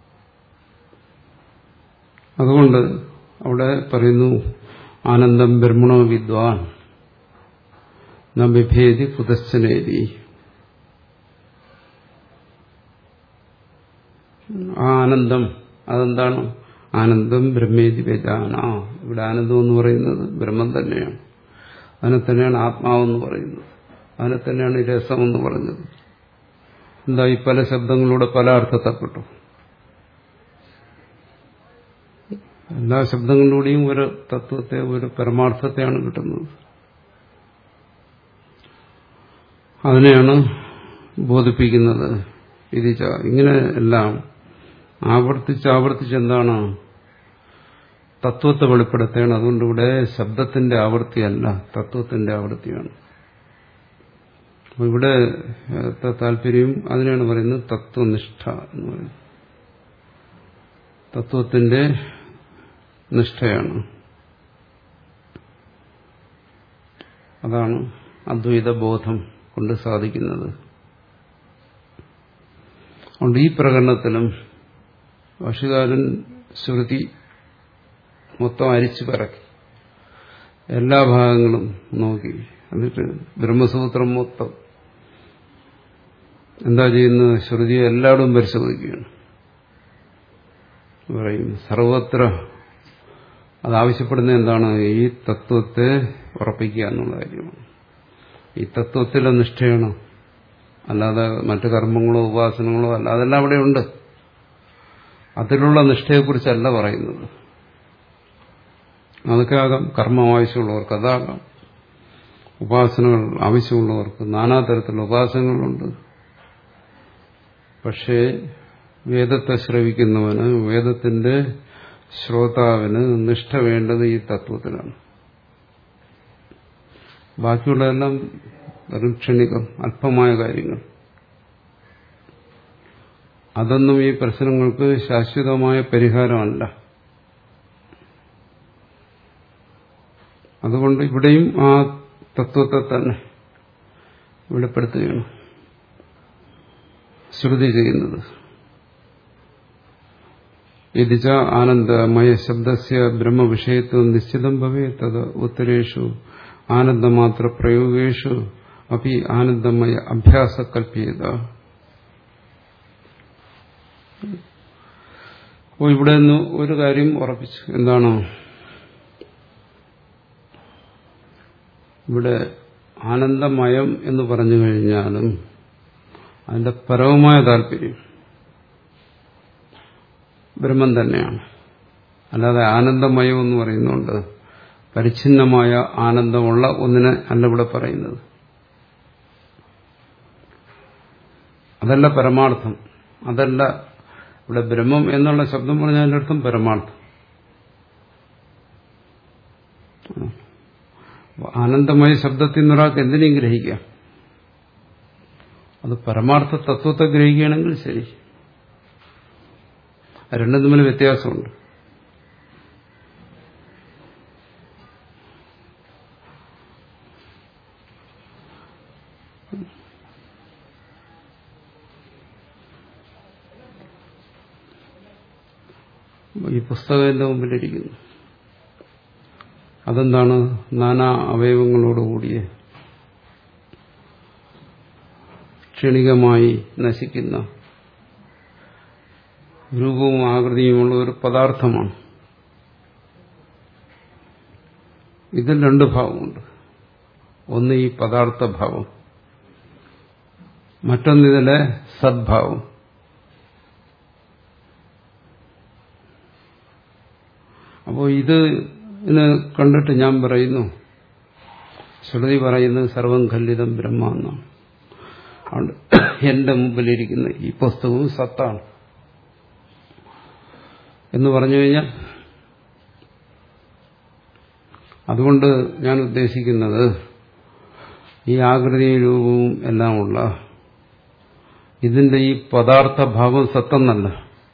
അതുകൊണ്ട് അവിടെ പറയുന്നു ആനന്ദം ബ്രഹ്മണോ വിദ്വാൻ നഭിഭേദി കുതശ്ചനേതി ആ ആനന്ദം അതെന്താണ് ആനന്ദം ബ്രഹ്മേതി വ്യജാന ഇവിടെ ആനന്ദം എന്ന് പറയുന്നത് ബ്രഹ്മം തന്നെയാണ് അതിനെ തന്നെയാണ് ആത്മാവെന്ന് പറയുന്നത് അതിനെ തന്നെയാണ് രസം എന്ന് പറഞ്ഞത് എന്താ ഈ പല ശബ്ദങ്ങളിലൂടെ പല അർത്ഥത്തെപ്പെട്ടു എല്ലാ ശബ്ദങ്ങളിലൂടെയും ഒരു തത്വത്തെ ഒരു പരമാർത്ഥത്തെയാണ് കിട്ടുന്നത് അതിനെയാണ് ബോധിപ്പിക്കുന്നത് ഇത് ഇങ്ങനെ എല്ലാം ആവർത്തിച്ച് ആവർത്തിച്ച് എന്താണ് തത്വത്തെ വെളിപ്പെടുത്തുകയാണ് അതുകൊണ്ട് ഇവിടെ ശബ്ദത്തിന്റെ ആവൃത്തിയല്ല തത്വത്തിന്റെ ആവൃത്തിയാണ് ഇവിടെ താല്പര്യം അതിനാണ് പറയുന്നത് തത്വനിഷ്ഠ എന്ന് പറയുന്നത് തത്വത്തിന്റെ നിഷ്ഠയാണ് അതാണ് അദ്വൈത ബോധം കൊണ്ട് സാധിക്കുന്നത് അതുകൊണ്ട് ഈ പ്രകടനത്തിലും ഭാഷകാരൻ ശ്രുതി മൊത്തം അരിച്ചു പറക്കി എല്ലാ ഭാഗങ്ങളും നോക്കി എന്നിട്ട് ബ്രഹ്മസൂത്രം മൊത്തം എന്താ ചെയ്യുന്നത് ശ്രുതിയെ എല്ലായിടും പരിശോധിക്കുകയാണ് പറയും സർവത്ര അതാവശ്യപ്പെടുന്ന എന്താണ് ഈ തത്വത്തെ ഉറപ്പിക്കുക എന്നുള്ള കാര്യമാണ് ഈ തത്വത്തിലെ നിഷ്ഠയാണ് അല്ലാതെ മറ്റു കർമ്മങ്ങളോ ഉപാസനകളോ അല്ല അതെല്ലാം അവിടെ ഉണ്ട് അതിലുള്ള നിഷ്ഠയെക്കുറിച്ചല്ല പറയുന്നത് അതൊക്കെ ആകാം കർമ്മം ആവശ്യമുള്ളവർക്ക് അതാകാം ഉപാസനകൾ ആവശ്യമുള്ളവർക്ക് നാനാതരത്തിലുള്ള ഉപാസനകളുണ്ട് പക്ഷേ വേദത്തെ ശ്രവിക്കുന്നവന് വേദത്തിന്റെ ശ്രോതാവിന് നിഷ്ഠ വേണ്ടത് ഈ തത്വത്തിലാണ് ബാക്കിയുള്ളതെല്ലാം വെറും ക്ഷണികം അല്പമായ കാര്യങ്ങൾ അതൊന്നും ഈ പ്രശ്നങ്ങൾക്ക് ശാശ്വതമായ പരിഹാരമല്ല അതുകൊണ്ട് ഇവിടെയും ആ തത്വത്തെ തന്നെ വെളിപ്പെടുത്തുകയാണ് ശ്രുതി ചെയ്യുന്നത് യതിച്ച ആനന്ദമയ ശബ്ദസ്യ ബ്രഹ്മവിഷയത്വം നിശ്ചിതം ഭവേ തത് ഉത്തരേഷു ആനന്ദമാത്ര പ്രയോഗേഷു അപ്പി ആനന്ദമയ അഭ്യാസ കൽപ്പിയത അപ്പോൾ ഇവിടെ നിന്ന് ഒരു കാര്യം ഉറപ്പിച്ചു എന്താണ് ഇവിടെ ആനന്ദമയം എന്ന് പറഞ്ഞു കഴിഞ്ഞാലും അതിന്റെ പരമമായ താല്പര്യം ബ്രഹ്മം തന്നെയാണ് അല്ലാതെ ആനന്ദമയം എന്ന് പറയുന്നുണ്ട് പരിച്ഛിന്നമായ ആനന്ദമുള്ള ഒന്നിനെ അല്ല ഇവിടെ പറയുന്നത് അതല്ല പരമാർത്ഥം അതല്ല ഇവിടെ ബ്രഹ്മം എന്നുള്ള ശബ്ദം പറഞ്ഞതിൻ്റെ അർത്ഥം പരമാർത്ഥം ആനന്ദമയ ശബ്ദത്തിൽ നിന്നൊരാൾക്ക് എന്തിനേയും ഗ്രഹിക്കാം അത് പരമാർത്ഥ തത്വത്തെ ഗ്രഹിക്കുകയാണെങ്കിൽ ശരി രണ്ടും തമ്മിൽ വ്യത്യാസമുണ്ട് ഈ പുസ്തകം എന്റെ മുമ്പിലിരിക്കുന്നു അതെന്താണ് നാനാ അവയവങ്ങളോടുകൂടിയ ക്ഷണികമായി നശിക്കുന്ന രൂപവും ആകൃതിയുമുള്ള ഒരു പദാർത്ഥമാണ് ഇതിൽ രണ്ട് ഭാവമുണ്ട് ഒന്ന് ഈ പദാർത്ഥഭാവം മറ്റൊന്നിതിലെ സദ്ഭാവം അപ്പോൾ ഇത് ഇതിനെ കണ്ടിട്ട് ഞാൻ പറയുന്നു ശ്രുതി പറയുന്നത് സർവം ഖല്ലിതം ബ്രഹ്മ എന്നാണ് അതുകൊണ്ട് എന്റെ മുമ്പിലിരിക്കുന്ന ഈ പുസ്തകവും സത്താണ് എന്ന് പറഞ്ഞു കഴിഞ്ഞാൽ അതുകൊണ്ട് ഞാൻ ഉദ്ദേശിക്കുന്നത് ഈ ആകൃതിയും രൂപവും എല്ലാമുള്ള ഇതിന്റെ ഈ പദാർത്ഥഭാവം സത്തെന്നല്ല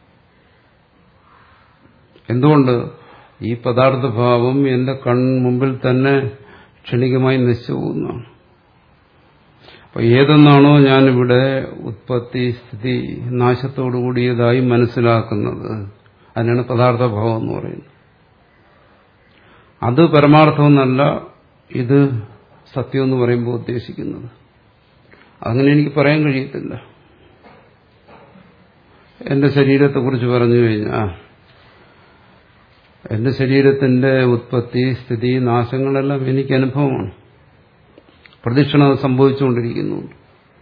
എന്തുകൊണ്ട് ഈ പദാർത്ഥഭാവം എന്റെ കൺമുമ്പിൽ തന്നെ ക്ഷണികമായി നശിച്ചു പോകുന്നതാണ് അപ്പൊ ഏതെന്നാണോ ഞാനിവിടെ ഉത്പത്തി സ്ഥിതി നാശത്തോടുകൂടിയതായി മനസ്സിലാക്കുന്നത് അതിനാണ് പദാർത്ഥഭാവം എന്ന് പറയുന്നത് അത് പരമാർത്ഥമെന്നല്ല ഇത് സത്യം എന്ന് പറയുമ്പോൾ ഉദ്ദേശിക്കുന്നത് അങ്ങനെ എനിക്ക് പറയാൻ കഴിയത്തില്ല എന്റെ ശരീരത്തെക്കുറിച്ച് പറഞ്ഞു കഴിഞ്ഞാൽ എന്റെ ശരീരത്തിന്റെ ഉത്പത്തി സ്ഥിതി നാശങ്ങളെല്ലാം എനിക്ക് അനുഭവമാണ് പ്രദക്ഷിണ സംഭവിച്ചുകൊണ്ടിരിക്കുന്നുണ്ട്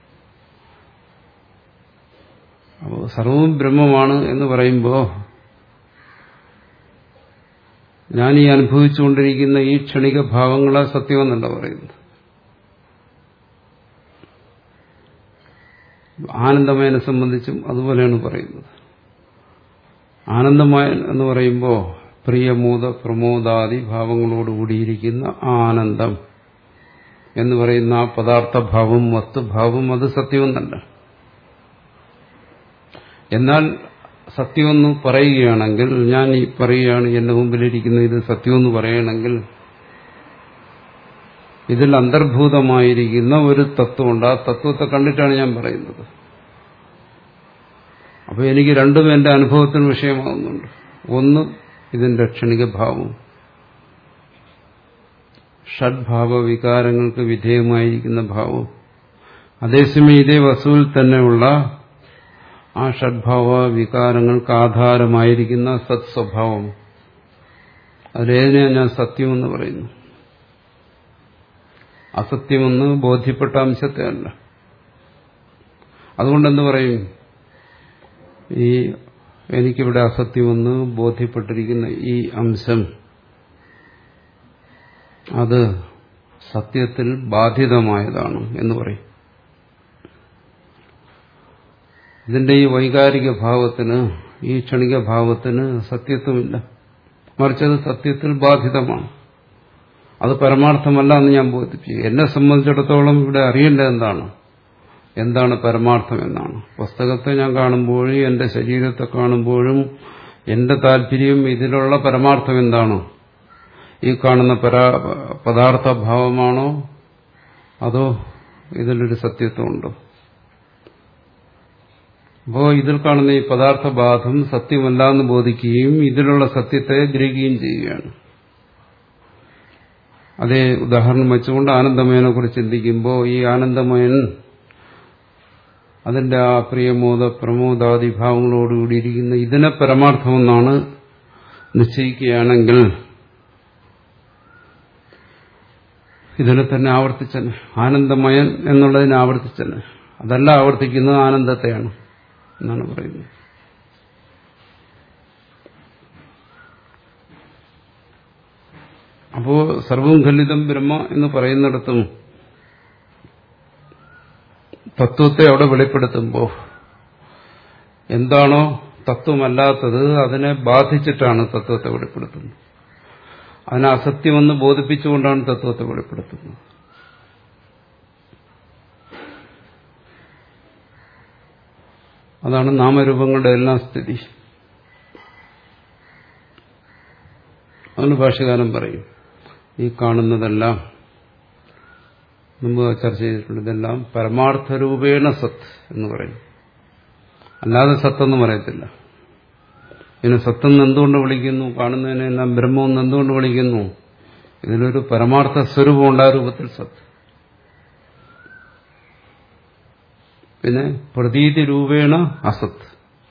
അപ്പോൾ സർവവും ബ്രഹ്മമാണ് എന്ന് പറയുമ്പോൾ ഞാൻ ഈ അനുഭവിച്ചുകൊണ്ടിരിക്കുന്ന ഈ ക്ഷണിക ഭാവങ്ങളെ സത്യമെന്നല്ല പറയുന്നത് ആനന്ദമയനെ സംബന്ധിച്ചും അതുപോലെയാണ് പറയുന്നത് ആനന്ദമയൻ എന്ന് പറയുമ്പോൾ പ്രിയമൂത പ്രമോദാദി ഭാവങ്ങളോട് കൂടിയിരിക്കുന്ന ആ ആനന്ദം എന്ന് പറയുന്ന ആ പദാർത്ഥഭാവം വസ്തുഭാവം അത് സത്യമൊന്നല്ല എന്നാൽ സത്യമെന്ന് പറയുകയാണെങ്കിൽ ഞാൻ ഈ പറയുകയാണ് എന്റെ മുമ്പിലിരിക്കുന്ന ഇത് സത്യമെന്ന് പറയുകയാണെങ്കിൽ ഇതിൽ അന്തർഭൂതമായിരിക്കുന്ന ഒരു തത്വമുണ്ട് ആ തത്വത്തെ കണ്ടിട്ടാണ് ഞാൻ പറയുന്നത് അപ്പൊ എനിക്ക് രണ്ടും എന്റെ അനുഭവത്തിന് വിഷയമാകുന്നുണ്ട് ഒന്ന് ഇതിന്റെ ക്ഷണിക ഭാവം ഷഡ്ഭാവ വികാരങ്ങൾക്ക് വിധേയമായിരിക്കുന്ന ഭാവം അതേസമയം ഇതേ വസ്തുവിൽ തന്നെയുള്ള ആ ഷഡ്ഭാവ വികാരങ്ങൾക്ക് ആധാരമായിരിക്കുന്ന സത് സ്വഭാവം അതിലേതിനെയാണ് ഞാൻ സത്യമെന്ന് പറയുന്നു അസത്യമെന്ന് ബോധ്യപ്പെട്ട അംശത്തെ അല്ല അതുകൊണ്ടെന്ത് പറയും ഈ എനിക്കിവിടെ അസത്യമെന്ന് ബോധ്യപ്പെട്ടിരിക്കുന്ന ഈ അംശം അത് സത്യത്തിൽ ബാധിതമായതാണ് എന്ന് പറയും ഇതിന്റെ ഈ വൈകാരിക ഭാവത്തിന് ഈ ക്ഷണിക ഭാവത്തിന് സത്യത്വമില്ല മറിച്ച് അത് സത്യത്തിൽ ബാധിതമാണ് അത് പരമാർത്ഥമല്ല എന്ന് ഞാൻ ബോധിപ്പിച്ചു എന്നെ സംബന്ധിച്ചിടത്തോളം ഇവിടെ അറിയേണ്ടത് എന്താണ് എന്താണ് പരമാർത്ഥം എന്നാണ് പുസ്തകത്തെ ഞാൻ കാണുമ്പോഴും എന്റെ ശരീരത്തെ കാണുമ്പോഴും എന്റെ താല്പര്യം ഇതിലുള്ള പരമാർത്ഥം എന്താണ് ഈ കാണുന്ന പരാ പദാർത്ഥഭാവമാണോ അതോ ഇതിലൊരു സത്യത്വമുണ്ടോ അപ്പോ ഇതിൽ കാണുന്ന ഈ പദാർത്ഥബാധം സത്യമല്ല എന്ന് ബോധിക്കുകയും ഇതിലുള്ള സത്യത്തെ ഗ്രഹിക്കുകയും ചെയ്യുകയാണ് അതേ ഉദാഹരണം വെച്ചുകൊണ്ട് ആനന്ദമയനെ കുറിച്ച് ചിന്തിക്കുമ്പോൾ ഈ ആനന്ദമയൻ അതിന്റെ ആ പ്രിയമോദ പ്രമോദാദി ഭാവങ്ങളോടുകൂടിയിരിക്കുന്ന ഇതിനെ പരമാർത്ഥമെന്നാണ് നിശ്ചയിക്കുകയാണെങ്കിൽ ഇതിനെ തന്നെ ആവർത്തിച്ചന് ആനന്ദമയൻ എന്നുള്ളതിനെ ആവർത്തിച്ചന് അതല്ല ആവർത്തിക്കുന്നത് ആനന്ദത്തെയാണ് എന്നാണ് പറയുന്നത് അപ്പോ സർവം ഖലിതം ബ്രഹ്മ എന്ന് പറയുന്നിടത്തും തത്വത്തെ അവിടെ വെളിപ്പെടുത്തുമ്പോൾ എന്താണോ തത്വമല്ലാത്തത് അതിനെ ബാധിച്ചിട്ടാണ് തത്വത്തെ വെളിപ്പെടുത്തുന്നത് അതിനെ അസത്യമെന്ന് ബോധിപ്പിച്ചുകൊണ്ടാണ് തത്വത്തെ വെളിപ്പെടുത്തുന്നത് അതാണ് നാമരൂപങ്ങളുടെ എല്ലാം സ്ഥിതി അതിന് ഭാഷകാലം പറയും ഈ കാണുന്നതെല്ലാം മുമ്പ് ചർച്ച ചെയ്തിട്ടുണ്ട് ഇതെല്ലാം പരമാർത്ഥരൂപേണ സത്ത് എന്ന് പറയും അല്ലാതെ സത്തെന്ന് പറയത്തില്ല ഇതിനെ സത്തെന്ന് എന്തുകൊണ്ട് വിളിക്കുന്നു കാണുന്നതിനെല്ലാം ബ്രഹ്മമെന്ന് എന്തുകൊണ്ട് വിളിക്കുന്നു ഇതിലൊരു പരമാർത്ഥ സ്വരൂപം ഉണ്ട് ആ രൂപത്തിൽ സത്ത് പിന്നെ പ്രതീതി രൂപേണ അസത്ത്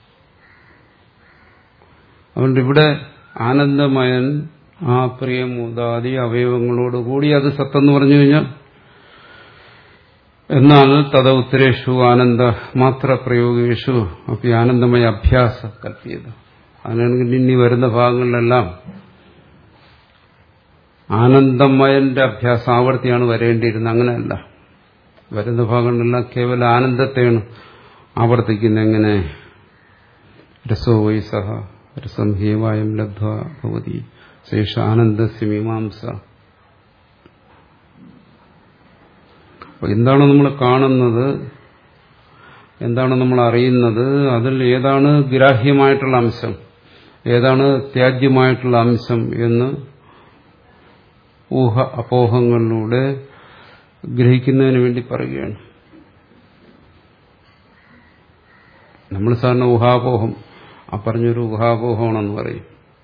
അതുകൊണ്ട് ഇവിടെ ആനന്ദമയൻ ആ പ്രിയമൂതാദി അവയവങ്ങളോടുകൂടി അത് സത്തെന്ന് പറഞ്ഞു കഴിഞ്ഞാൽ എന്നാൽ തഥ ഉത്തരേഷു ആനന്ദ മാത്ര പ്രയോഗേഷു അപ്പൊ ആനന്ദമയ അഭ്യാസ കൽപ്പിയത് അങ്ങനെയാണെങ്കിൽ ഇനി വരുന്ന ഭാഗങ്ങളിലെല്ലാം ആനന്ദമയന്റെ അഭ്യാസം ആവർത്തിയാണ് വരേണ്ടിയിരുന്നത് അങ്ങനെയല്ല വരുന്ന ഭാഗങ്ങളിലെല്ലാം കേവല ആനന്ദത്തെയാണ് ആവർത്തിക്കുന്നത് എങ്ങനെ രസോ വൈസഹ രസം ഹേവായം ലബ്ധ ഭവതി ശേഷ ആനന്ദസ്യ മീമാംസ എന്താണ് നമ്മൾ കാണുന്നത് എന്താണ് നമ്മൾ അറിയുന്നത് അതിൽ ഏതാണ് ഗ്രാഹ്യമായിട്ടുള്ള അംശം ഏതാണ് ത്യാജ്യമായിട്ടുള്ള അംശം എന്ന് ഊഹ അപോഹങ്ങളിലൂടെ ഗ്രഹിക്കുന്നതിന് വേണ്ടി പറയുകയാണ് നമ്മൾ സാറിന് ഊഹാപോഹം ആ പറഞ്ഞൊരു ഊഹാപോഹമാണെന്ന് പറയും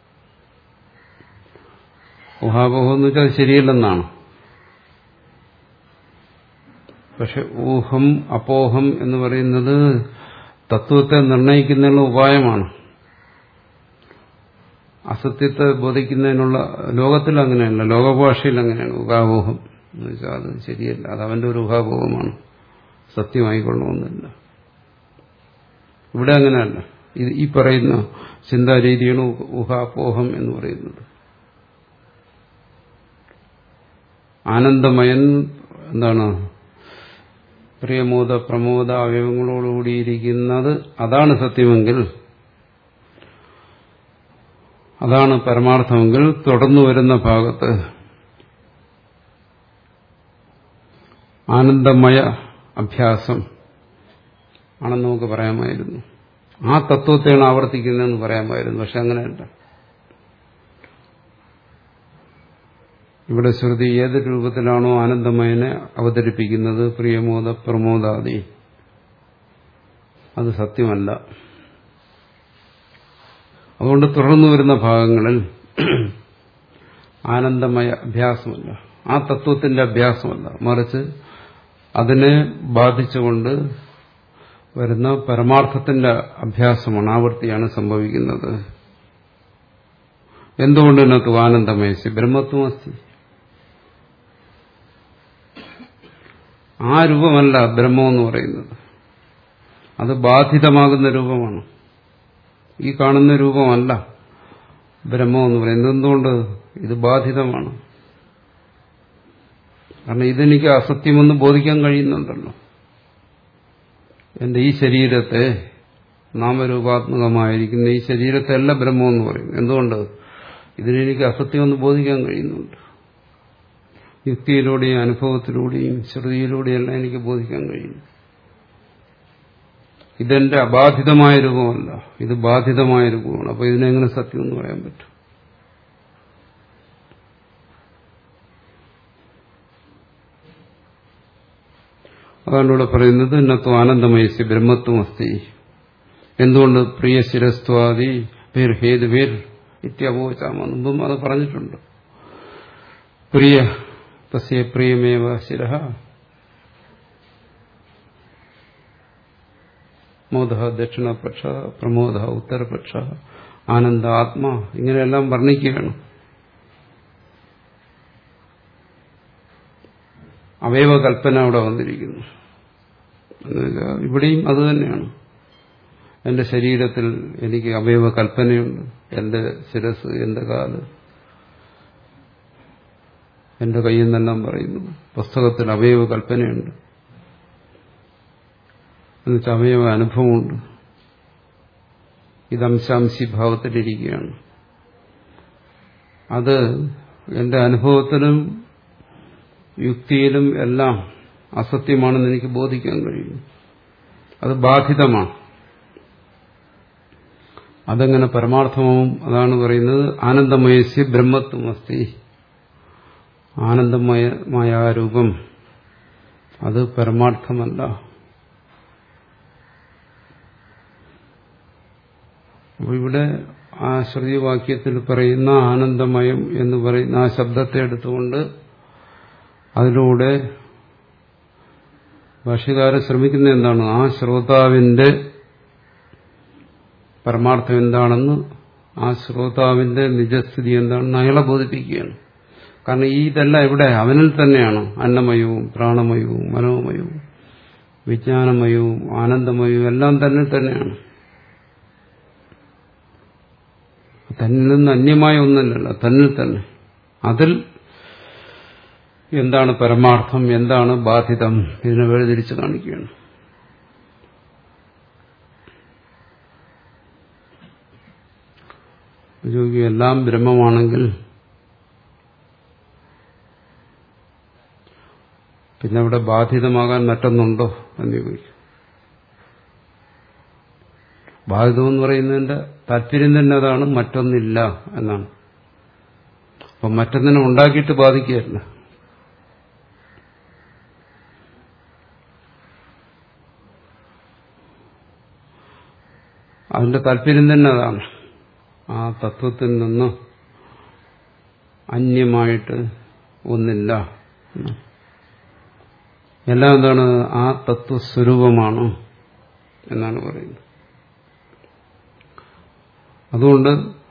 ഊഹാപോഹം എന്ന് വെച്ചാൽ ശരിയല്ലെന്നാണ് പക്ഷെ ഊഹം അപോഹം എന്ന് പറയുന്നത് തത്വത്തെ നിർണയിക്കുന്നതിനുള്ള ഉപായമാണ് അസത്യത്തെ ബോധിക്കുന്നതിനുള്ള ലോകത്തിൽ അങ്ങനെയല്ല ലോകഭാഷയിൽ അങ്ങനെയാണ് ഉഹാപോഹം എന്ന് വെച്ചാൽ അത് ശരിയല്ല അത് അവന്റെ ഒരു ഊഹാപോഹമാണ് സത്യമായിക്കൊള്ളണമെന്നില്ല ഇവിടെ അങ്ങനെയല്ല ഇത് ഈ പറയുന്ന ചിന്താരീതിയാണ് ഊഹാപോഹം എന്ന് പറയുന്നത് ആനന്ദമയൻ എന്താണ് പ്രിയമോദ പ്രമോദ അവയവങ്ങളോടുകൂടിയിരിക്കുന്നത് അതാണ് സത്യമെങ്കിൽ അതാണ് പരമാർത്ഥമെങ്കിൽ തുടർന്നു വരുന്ന ഭാഗത്ത് ആനന്ദമയ അഭ്യാസം ആണെന്ന് നമുക്ക് പറയാമായിരുന്നു ആ തത്വത്തെയാണ് ആവർത്തിക്കുന്നതെന്ന് പറയാമായിരുന്നു പക്ഷെ അങ്ങനെയല്ല ഇവിടെ ശ്രുതി ഏത് രൂപത്തിലാണോ ആനന്ദമയനെ അവതരിപ്പിക്കുന്നത് പ്രിയമോദ പ്രമോദാദി അത് സത്യമല്ല അതുകൊണ്ട് തുടർന്നു വരുന്ന ഭാഗങ്ങളിൽ ആനന്ദമയ അഭ്യാസമല്ല ആ തത്വത്തിന്റെ അഭ്യാസമല്ല മറിച്ച് അതിനെ ബാധിച്ചുകൊണ്ട് വരുന്ന പരമാർത്ഥത്തിന്റെ അഭ്യാസമാണ് ആവൃത്തിയാണ് സംഭവിക്കുന്നത് എന്തുകൊണ്ട് ഇന്നത്തു ആനന്ദമയസി ബ്രഹ്മത്വം അസ്തി ആ രൂപമല്ല ബ്രഹ്മം എന്ന് പറയുന്നത് അത് ബാധിതമാകുന്ന രൂപമാണ് ഈ കാണുന്ന രൂപമല്ല ബ്രഹ്മം എന്ന് പറയുന്നത് എന്തുകൊണ്ട് ഇത് ബാധിതമാണ് കാരണം ഇതെനിക്ക് അസത്യമെന്ന് ബോധിക്കാൻ കഴിയുന്നുണ്ടല്ലോ എന്റെ ഈ ശരീരത്തെ നാമരൂപാത്മകമായിരിക്കുന്ന ഈ ശരീരത്തെ അല്ല ബ്രഹ്മം എന്ന് പറയുന്നു എന്തുകൊണ്ട് ഇതിനെനിക്ക് അസത്യമെന്ന് ബോധിക്കാൻ കഴിയുന്നുണ്ട് യുക്തിയിലൂടെയും അനുഭവത്തിലൂടെയും ശ്രുതിയിലൂടെയെല്ലാം എനിക്ക് ബോധിക്കാൻ കഴിയുന്നു ഇതെന്റെ അബാധിതമായ രൂപമല്ല ഇത് ബാധിതമായ രൂപമാണ് അപ്പൊ ഇതിനെങ്ങനെ സത്യം എന്ന് പറയാൻ പറ്റും അതാണ് ഇവിടെ പറയുന്നത് ഇന്നത്വം ആനന്ദമയസി ബ്രഹ്മത്വം അസ്തി എന്തുകൊണ്ട് പ്രിയ ശിരസ്വാദി പേർ ഹേതു പേർ ഇത്യപോചാമ മുമ്പും അത് പറഞ്ഞിട്ടുണ്ട് പ്രിയ തസ്യ പ്രിയമേവ ശിര മോദ ദക്ഷിണപക്ഷ പ്രമോദ ഉത്തരപക്ഷ ആനന്ദ ആത്മ ഇങ്ങനെയെല്ലാം വർണ്ണിക്കുകയാണ് അവയവകൽപ്പന അവിടെ വന്നിരിക്കുന്നു എന്നുവെച്ചാൽ ഇവിടെയും അത് തന്നെയാണ് എന്റെ ശരീരത്തിൽ എനിക്ക് അവയവ കൽപ്പനയുണ്ട് എന്റെ ശിരസ് എന്റെ കാല് എന്റെ കയ്യിൽ നിന്നെല്ലാം പറയുന്നു പുസ്തകത്തിൽ അവയവ കൽപ്പനയുണ്ട് എന്നുവെച്ചാൽ അവയവ അനുഭവമുണ്ട് ഇത് അംശാംശി ഭാവത്തിലിരിക്കുകയാണ് അത് എന്റെ അനുഭവത്തിലും യുക്തിയിലും എല്ലാം അസത്യമാണെന്ന് എനിക്ക് ബോധിക്കാൻ കഴിയും അത് ബാധിതമാണ് അതെങ്ങനെ പരമാർത്ഥമാവും അതാണ് പറയുന്നത് ആനന്ദമയസ്യ ബ്രഹ്മത്വം അസ്തി ആനന്ദമയമായ ആ രൂപം അത് പരമാർത്ഥമല്ല അപ്പൊ ഇവിടെ ആ ശ്രുതിവാക്യത്തിൽ പറയുന്ന ആനന്ദമയം എന്ന് പറയുന്ന ആ ശബ്ദത്തെ എടുത്തുകൊണ്ട് അതിലൂടെ ഭാഷ്യകാരൻ ശ്രമിക്കുന്ന എന്താണ് ആ ശ്രോതാവിന്റെ പരമാർത്ഥം എന്താണെന്ന് ആ ശ്രോതാവിന്റെ നിജസ്ഥിതി എന്താണെന്ന് അയാളെ ബോധിപ്പിക്കുകയാണ് കാരണം ഈ ഇതെല്ലാം ഇവിടെ അവനിൽ തന്നെയാണ് അന്നമയവും പ്രാണമയവും മനോമയവും വിജ്ഞാനമയവും ആനന്ദമയവും എല്ലാം തന്നെ തന്നെയാണ് തന്നിൽ നിന്ന് അന്യമായ ഒന്നല്ലല്ലോ തന്നിൽ തന്നെ അതിൽ എന്താണ് പരമാർത്ഥം എന്താണ് ബാധിതം ഇതിനെ വേർതിരിച്ച് കാണിക്കുകയാണ് യോഗി എല്ലാം ബ്രഹ്മമാണെങ്കിൽ പിന്നെ അവിടെ ബാധിതമാകാൻ മറ്റൊന്നുണ്ടോ എന്ന് ചോദിക്കും ബാധിതം എന്ന് പറയുന്നതിന്റെ താല്പര്യം തന്നെ അതാണ് മറ്റൊന്നില്ല എന്നാണ് അപ്പം മറ്റൊന്നിനെ ഉണ്ടാക്കിയിട്ട് ബാധിക്കുകയല്ല അതിന്റെ താല്പര്യം തന്നെ അതാണ് ആ തത്വത്തിൽ നിന്ന് അന്യമായിട്ട് ഒന്നില്ല എല്ലാം എന്താണ് ആ തത്വസ്വരൂപമാണ് എന്നാണ് പറയുന്നത് അതുകൊണ്ട്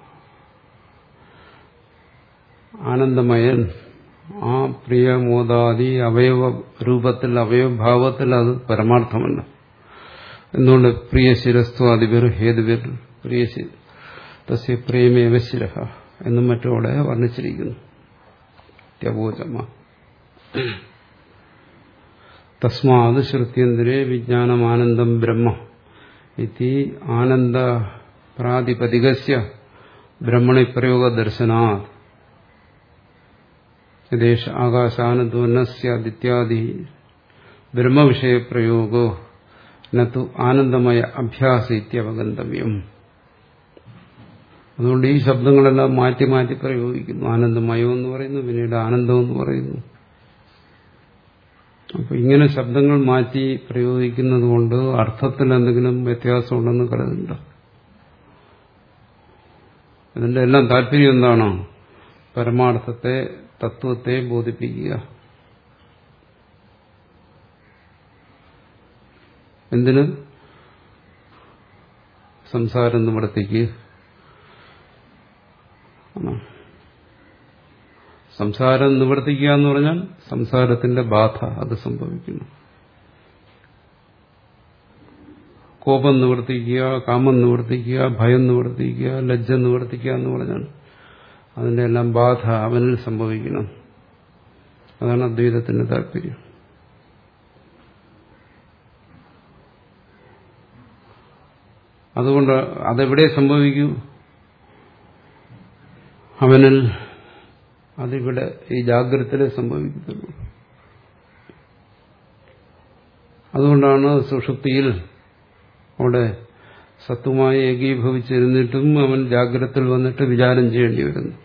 ആനന്ദമയൻ ആ പ്രിയമോദാദി അവയവ രൂപത്തിൽ അവയവഭാവത്തിൽ അത് പരമാർത്ഥമല്ല എന്തുകൊണ്ട് പ്രിയ ശിരസ്ത്വാദിപർ ഹേതുവിർ പ്രിയ തസ്യ പ്രേമേവ ശിര എന്നും മറ്റോടെ വർണ്ണിച്ചിരിക്കുന്നു ത്യബോചമ തസ്മാത് ശ്രുത്യന്തരേ വിജ്ഞാനമാനന്ദം ബ്രഹ്മ ഇതി ആനന്ദ പ്രാതിപതികസ്യ ബ്രഹ്മണി പ്രയോഗ ദർശനാത് ദേശ ആകാശാനന്ദോന്നസ്യാദിത്യാദി ബ്രഹ്മവിഷയ പ്രയോഗോ നു ആനന്ദമയ അഭ്യാസ ഇത്യവഗന്തവ്യം അതുകൊണ്ട് ഈ ശബ്ദങ്ങളെല്ലാം മാറ്റി മാറ്റി പ്രയോഗിക്കുന്നു ആനന്ദമയം എന്ന് പറയുന്നു പിന്നീട് ആനന്ദം എന്ന് പറയുന്നു അപ്പൊ ഇങ്ങനെ ശബ്ദങ്ങൾ മാറ്റി പ്രയോഗിക്കുന്നത് കൊണ്ട് അർത്ഥത്തിൽ എന്തെങ്കിലും വ്യത്യാസമുണ്ടെന്ന് കരുതുന്നുണ്ട് ഇതിന്റെ എല്ലാം താല്പര്യം എന്താണോ പരമാർത്ഥത്തെ തത്വത്തെ ബോധിപ്പിക്കുക എന്തിന് സംസാരം നിവർത്തിക്ക് സംസാരം നിവർത്തിക്കുക എന്ന് പറഞ്ഞാൽ സംസാരത്തിന്റെ ബാധ അത് സംഭവിക്കുന്നു കോപം നിവർത്തിക്കുക കാമം നിവർത്തിക്കുക ഭയം നിവർത്തിക്കുക ലജ്ജ നിവർത്തിക്കുക എന്ന് പറഞ്ഞാൽ അതിന്റെ എല്ലാം ബാധ അവനിൽ സംഭവിക്കണം അതാണ് അദ്വൈതത്തിന്റെ താല്പര്യം അതുകൊണ്ട് അതെവിടെ സംഭവിക്കൂ അവനിൽ അതിവിടെ ഈ ജാഗ്രതയിലെ സംഭവിക്കത്തുള്ളൂ അതുകൊണ്ടാണ് സുഷുപ്തിയിൽ അവിടെ സത്വമായി ഏകീഭവിച്ചിരുന്നിട്ടും അവൻ ജാഗ്രതയിൽ വന്നിട്ട് വിചാരം ചെയ്യേണ്ടി വരുന്നു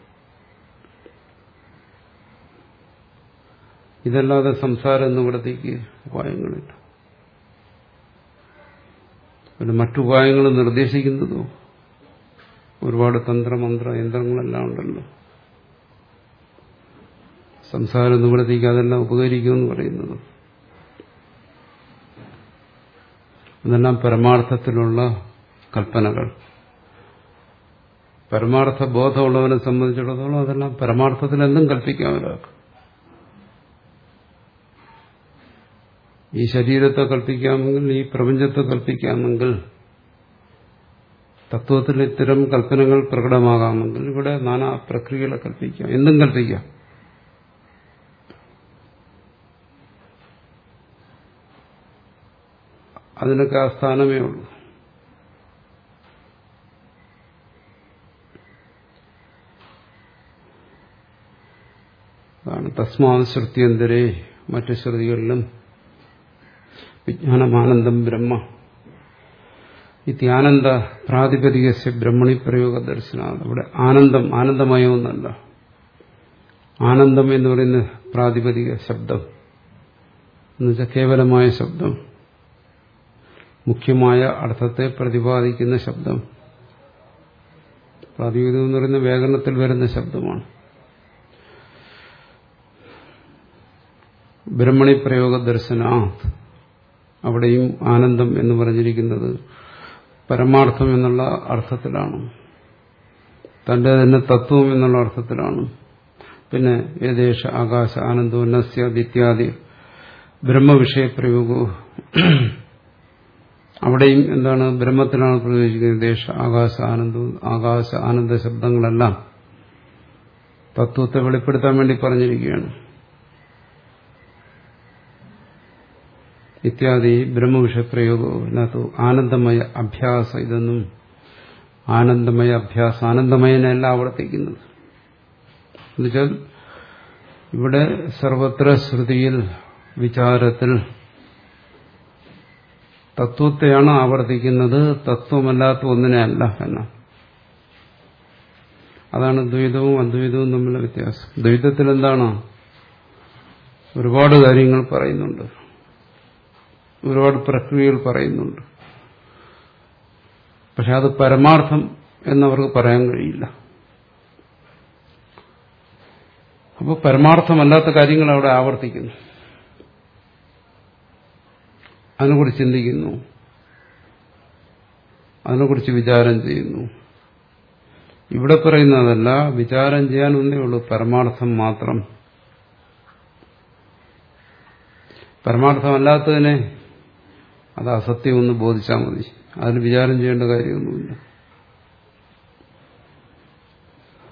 ഇതല്ലാതെ സംസാരം നിവൃത്തിക്ക് ഉപായങ്ങളില്ല പിന്നെ മറ്റുപായങ്ങൾ നിർദ്ദേശിക്കുന്നതോ ഒരുപാട് തന്ത്രമന്ത്ര യന്ത്രങ്ങളെല്ലാം ഉണ്ടല്ലോ സംസാര നിവൃത്തിക്ക് അതെല്ലാം ഉപകരിക്കുമെന്ന് പറയുന്നത് അതെല്ലാം പരമാർത്ഥത്തിലുള്ള കൽപ്പനകൾ പരമാർത്ഥ ബോധമുള്ളവനെ സംബന്ധിച്ചിടത്തോളം അതെല്ലാം പരമാർത്ഥത്തിൽ എന്തും കൽപ്പിക്കാം ഒരാൾക്ക് ഈ ശരീരത്തെ കൽപ്പിക്കാമെങ്കിൽ ഈ പ്രപഞ്ചത്തെ കൽപ്പിക്കാമെങ്കിൽ തത്വത്തിൽ ഇത്തരം കൽപ്പനകൾ പ്രകടമാകാമെങ്കിൽ ഇവിടെ നാനാ പ്രക്രിയകളെ കൽപ്പിക്കാം എന്തും കൽപ്പിക്കാം അതിനൊക്കെ ആ സ്ഥാനമേ ഉള്ളൂ അതാണ് തസ്മാത് ശ്രുത്യന്തരേ മറ്റു ശ്രുതികളിലും വിജ്ഞാനമാനന്ദം ബ്രഹ്മ ഇത്യാനന്ദ പ്രാതിപതികസ്യ ബ്രഹ്മണി പ്രയോഗ ദർശന അവിടെ ആനന്ദം ആനന്ദമയമൊന്നല്ല ആനന്ദം എന്ന് പറയുന്ന പ്രാതിപതിക ശബ്ദം എന്നുവെച്ചാൽ കേവലമായ ശബ്ദം മുഖ്യമായ അർത്ഥത്തെ പ്രതിപാദിക്കുന്ന ശബ്ദം പ്രാതിപതികം എന്ന് പറയുന്ന വ്യാകരണത്തിൽ വരുന്ന ശബ്ദമാണ് ബ്രഹ്മണി പ്രയോഗ ദർശനാത് അവിടെയും ആനന്ദം എന്ന് പറഞ്ഞിരിക്കുന്നത് പരമാർത്ഥം എന്നുള്ള അർത്ഥത്തിലാണ് തന്റെ തന്നെ തത്വം എന്നുള്ള അർത്ഥത്തിലാണ് പിന്നെ ഏദേശ ആകാശ ആനന്ദോ നസ്യാദിത്യാദി ബ്രഹ്മവിഷയപ്രയോഗവും അവിടെയും എന്താണ് ബ്രഹ്മത്തിലാണ് പ്രയോഗിച്ചിരിക്കുന്നത് ദേശ ആകാശ ആനന്ദവും ആകാശ ആനന്ദ ശബ്ദങ്ങളെല്ലാം തത്വത്തെ വെളിപ്പെടുത്താൻ വേണ്ടി പറഞ്ഞിരിക്കുകയാണ് ഇത്യാദി ബ്രഹ്മവിഷയപ്രയോഗവും അതിനകത്ത് ആനന്ദമയ അഭ്യാസം ഇതൊന്നും ആനന്ദമയ അഭ്യാസം ആനന്ദമയനല്ല ആവർത്തിക്കുന്നത് എന്നുവെച്ചാൽ ഇവിടെ സർവത്ര ശ്രുതിയിൽ വിചാരത്തിൽ തത്വത്തെയാണ് ആവർത്തിക്കുന്നത് തത്വമല്ലാത്ത ഒന്നിനെ അല്ല എന്ന അതാണ് ദ്വൈതവും അദ്വൈതവും തമ്മിലുള്ള വ്യത്യാസം ദ്വൈതത്തിൽ എന്താണ് ഒരുപാട് കാര്യങ്ങൾ പറയുന്നുണ്ട് ഒരുപാട് പ്രക്രിയകൾ പറയുന്നുണ്ട് പക്ഷെ അത് പരമാർത്ഥം എന്നവർക്ക് പറയാൻ കഴിയില്ല അപ്പോൾ പരമാർത്ഥമല്ലാത്ത കാര്യങ്ങൾ അവിടെ ആവർത്തിക്കുന്നു അതിനെക്കുറിച്ച് ചിന്തിക്കുന്നു അതിനെക്കുറിച്ച് വിചാരം ചെയ്യുന്നു ഇവിടെ പറയുന്നതല്ല വിചാരം ചെയ്യാൻ ഒന്നേ ഉള്ളൂ പരമാർത്ഥം മാത്രം പരമാർത്ഥമല്ലാത്തതിനെ അത് അസത്യം ഒന്ന് ബോധിച്ചാൽ മതി അതിന് വിചാരം ചെയ്യേണ്ട കാര്യമൊന്നുമില്ല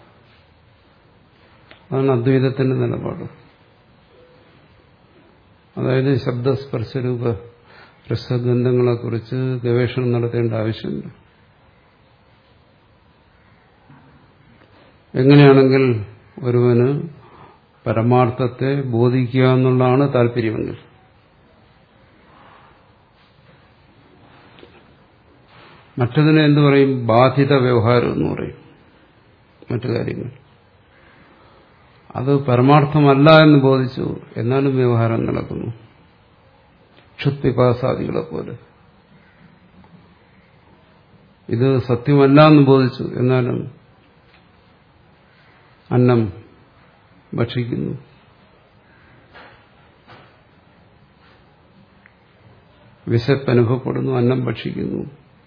അതാണ് അദ്വൈതത്തിന്റെ നിലപാട് അതായത് ശബ്ദസ്പർശരൂപ രസഗന്ധങ്ങളെക്കുറിച്ച് ഗവേഷണം നടത്തേണ്ട ആവശ്യമില്ല എങ്ങനെയാണെങ്കിൽ ഒരുവന് പരമാർത്ഥത്തെ ബോധിക്കുക എന്നുള്ളതാണ് താല്പര്യമെങ്കിൽ മറ്റതിനെ എന്തു പറയും ബാധിത വ്യവഹാരം എന്ന് പറയും മറ്റു കാര്യങ്ങൾ അത് പരമാർത്ഥമല്ല എന്ന് ബോധിച്ചു എന്നാലും വ്യവഹാരം നടക്കുന്നു ക്ഷുത്പിപാസാദികളെ പോലെ ഇത് സത്യമല്ല എന്ന് ബോധിച്ചു എന്നാലും അന്നം ഭക്ഷിക്കുന്നു വിശപ്പ് അനുഭവപ്പെടുന്നു അന്നം ഭക്ഷിക്കുന്നു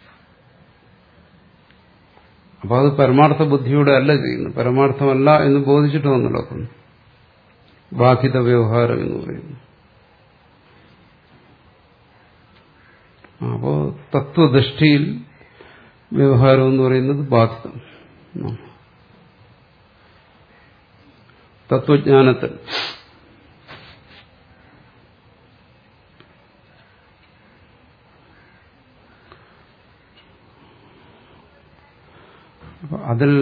അപ്പൊ അത് പരമാർത്ഥ ബുദ്ധിയോടെ അല്ല ചെയ്യുന്നു പരമാർത്ഥമല്ല എന്ന് ബോധിച്ചിട്ട് വന്ന് നടക്കുന്നു ബാധിത വ്യവഹാരം എന്ന് പറയുന്നു അപ്പോ തത്വദൃഷ്ടിയിൽ വ്യവഹാരം എന്ന് പറയുന്നത് ബാധിതം തത്വജ്ഞാനത്തിൽ അതിൽ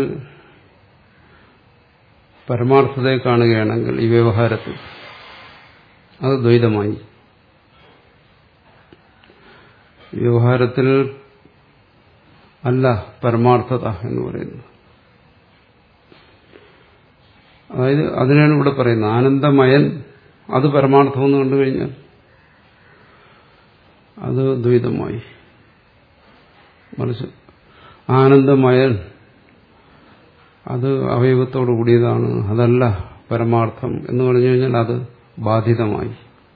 പരമാർത്ഥതയെ കാണുകയാണെങ്കിൽ ഈ വ്യവഹാരത്തിൽ അത് ദ്വൈതമായി വ്യവഹാരത്തിൽ അല്ല പരമാർത്ഥത എന്ന് പറയുന്നത് അതായത് അതിനാണ് ഇവിടെ പറയുന്നത് ആനന്ദമയൻ അത് പരമാർത്ഥമെന്ന് കണ്ടു കഴിഞ്ഞാൽ അത് ദ്വൈതമായി മറിച്ച് ആനന്ദമയൻ അത് അവയവത്തോടു കൂടിയതാണ് അതല്ല പരമാർത്ഥം എന്ന് പറഞ്ഞു കഴിഞ്ഞാൽ അത് ബാധിതമായി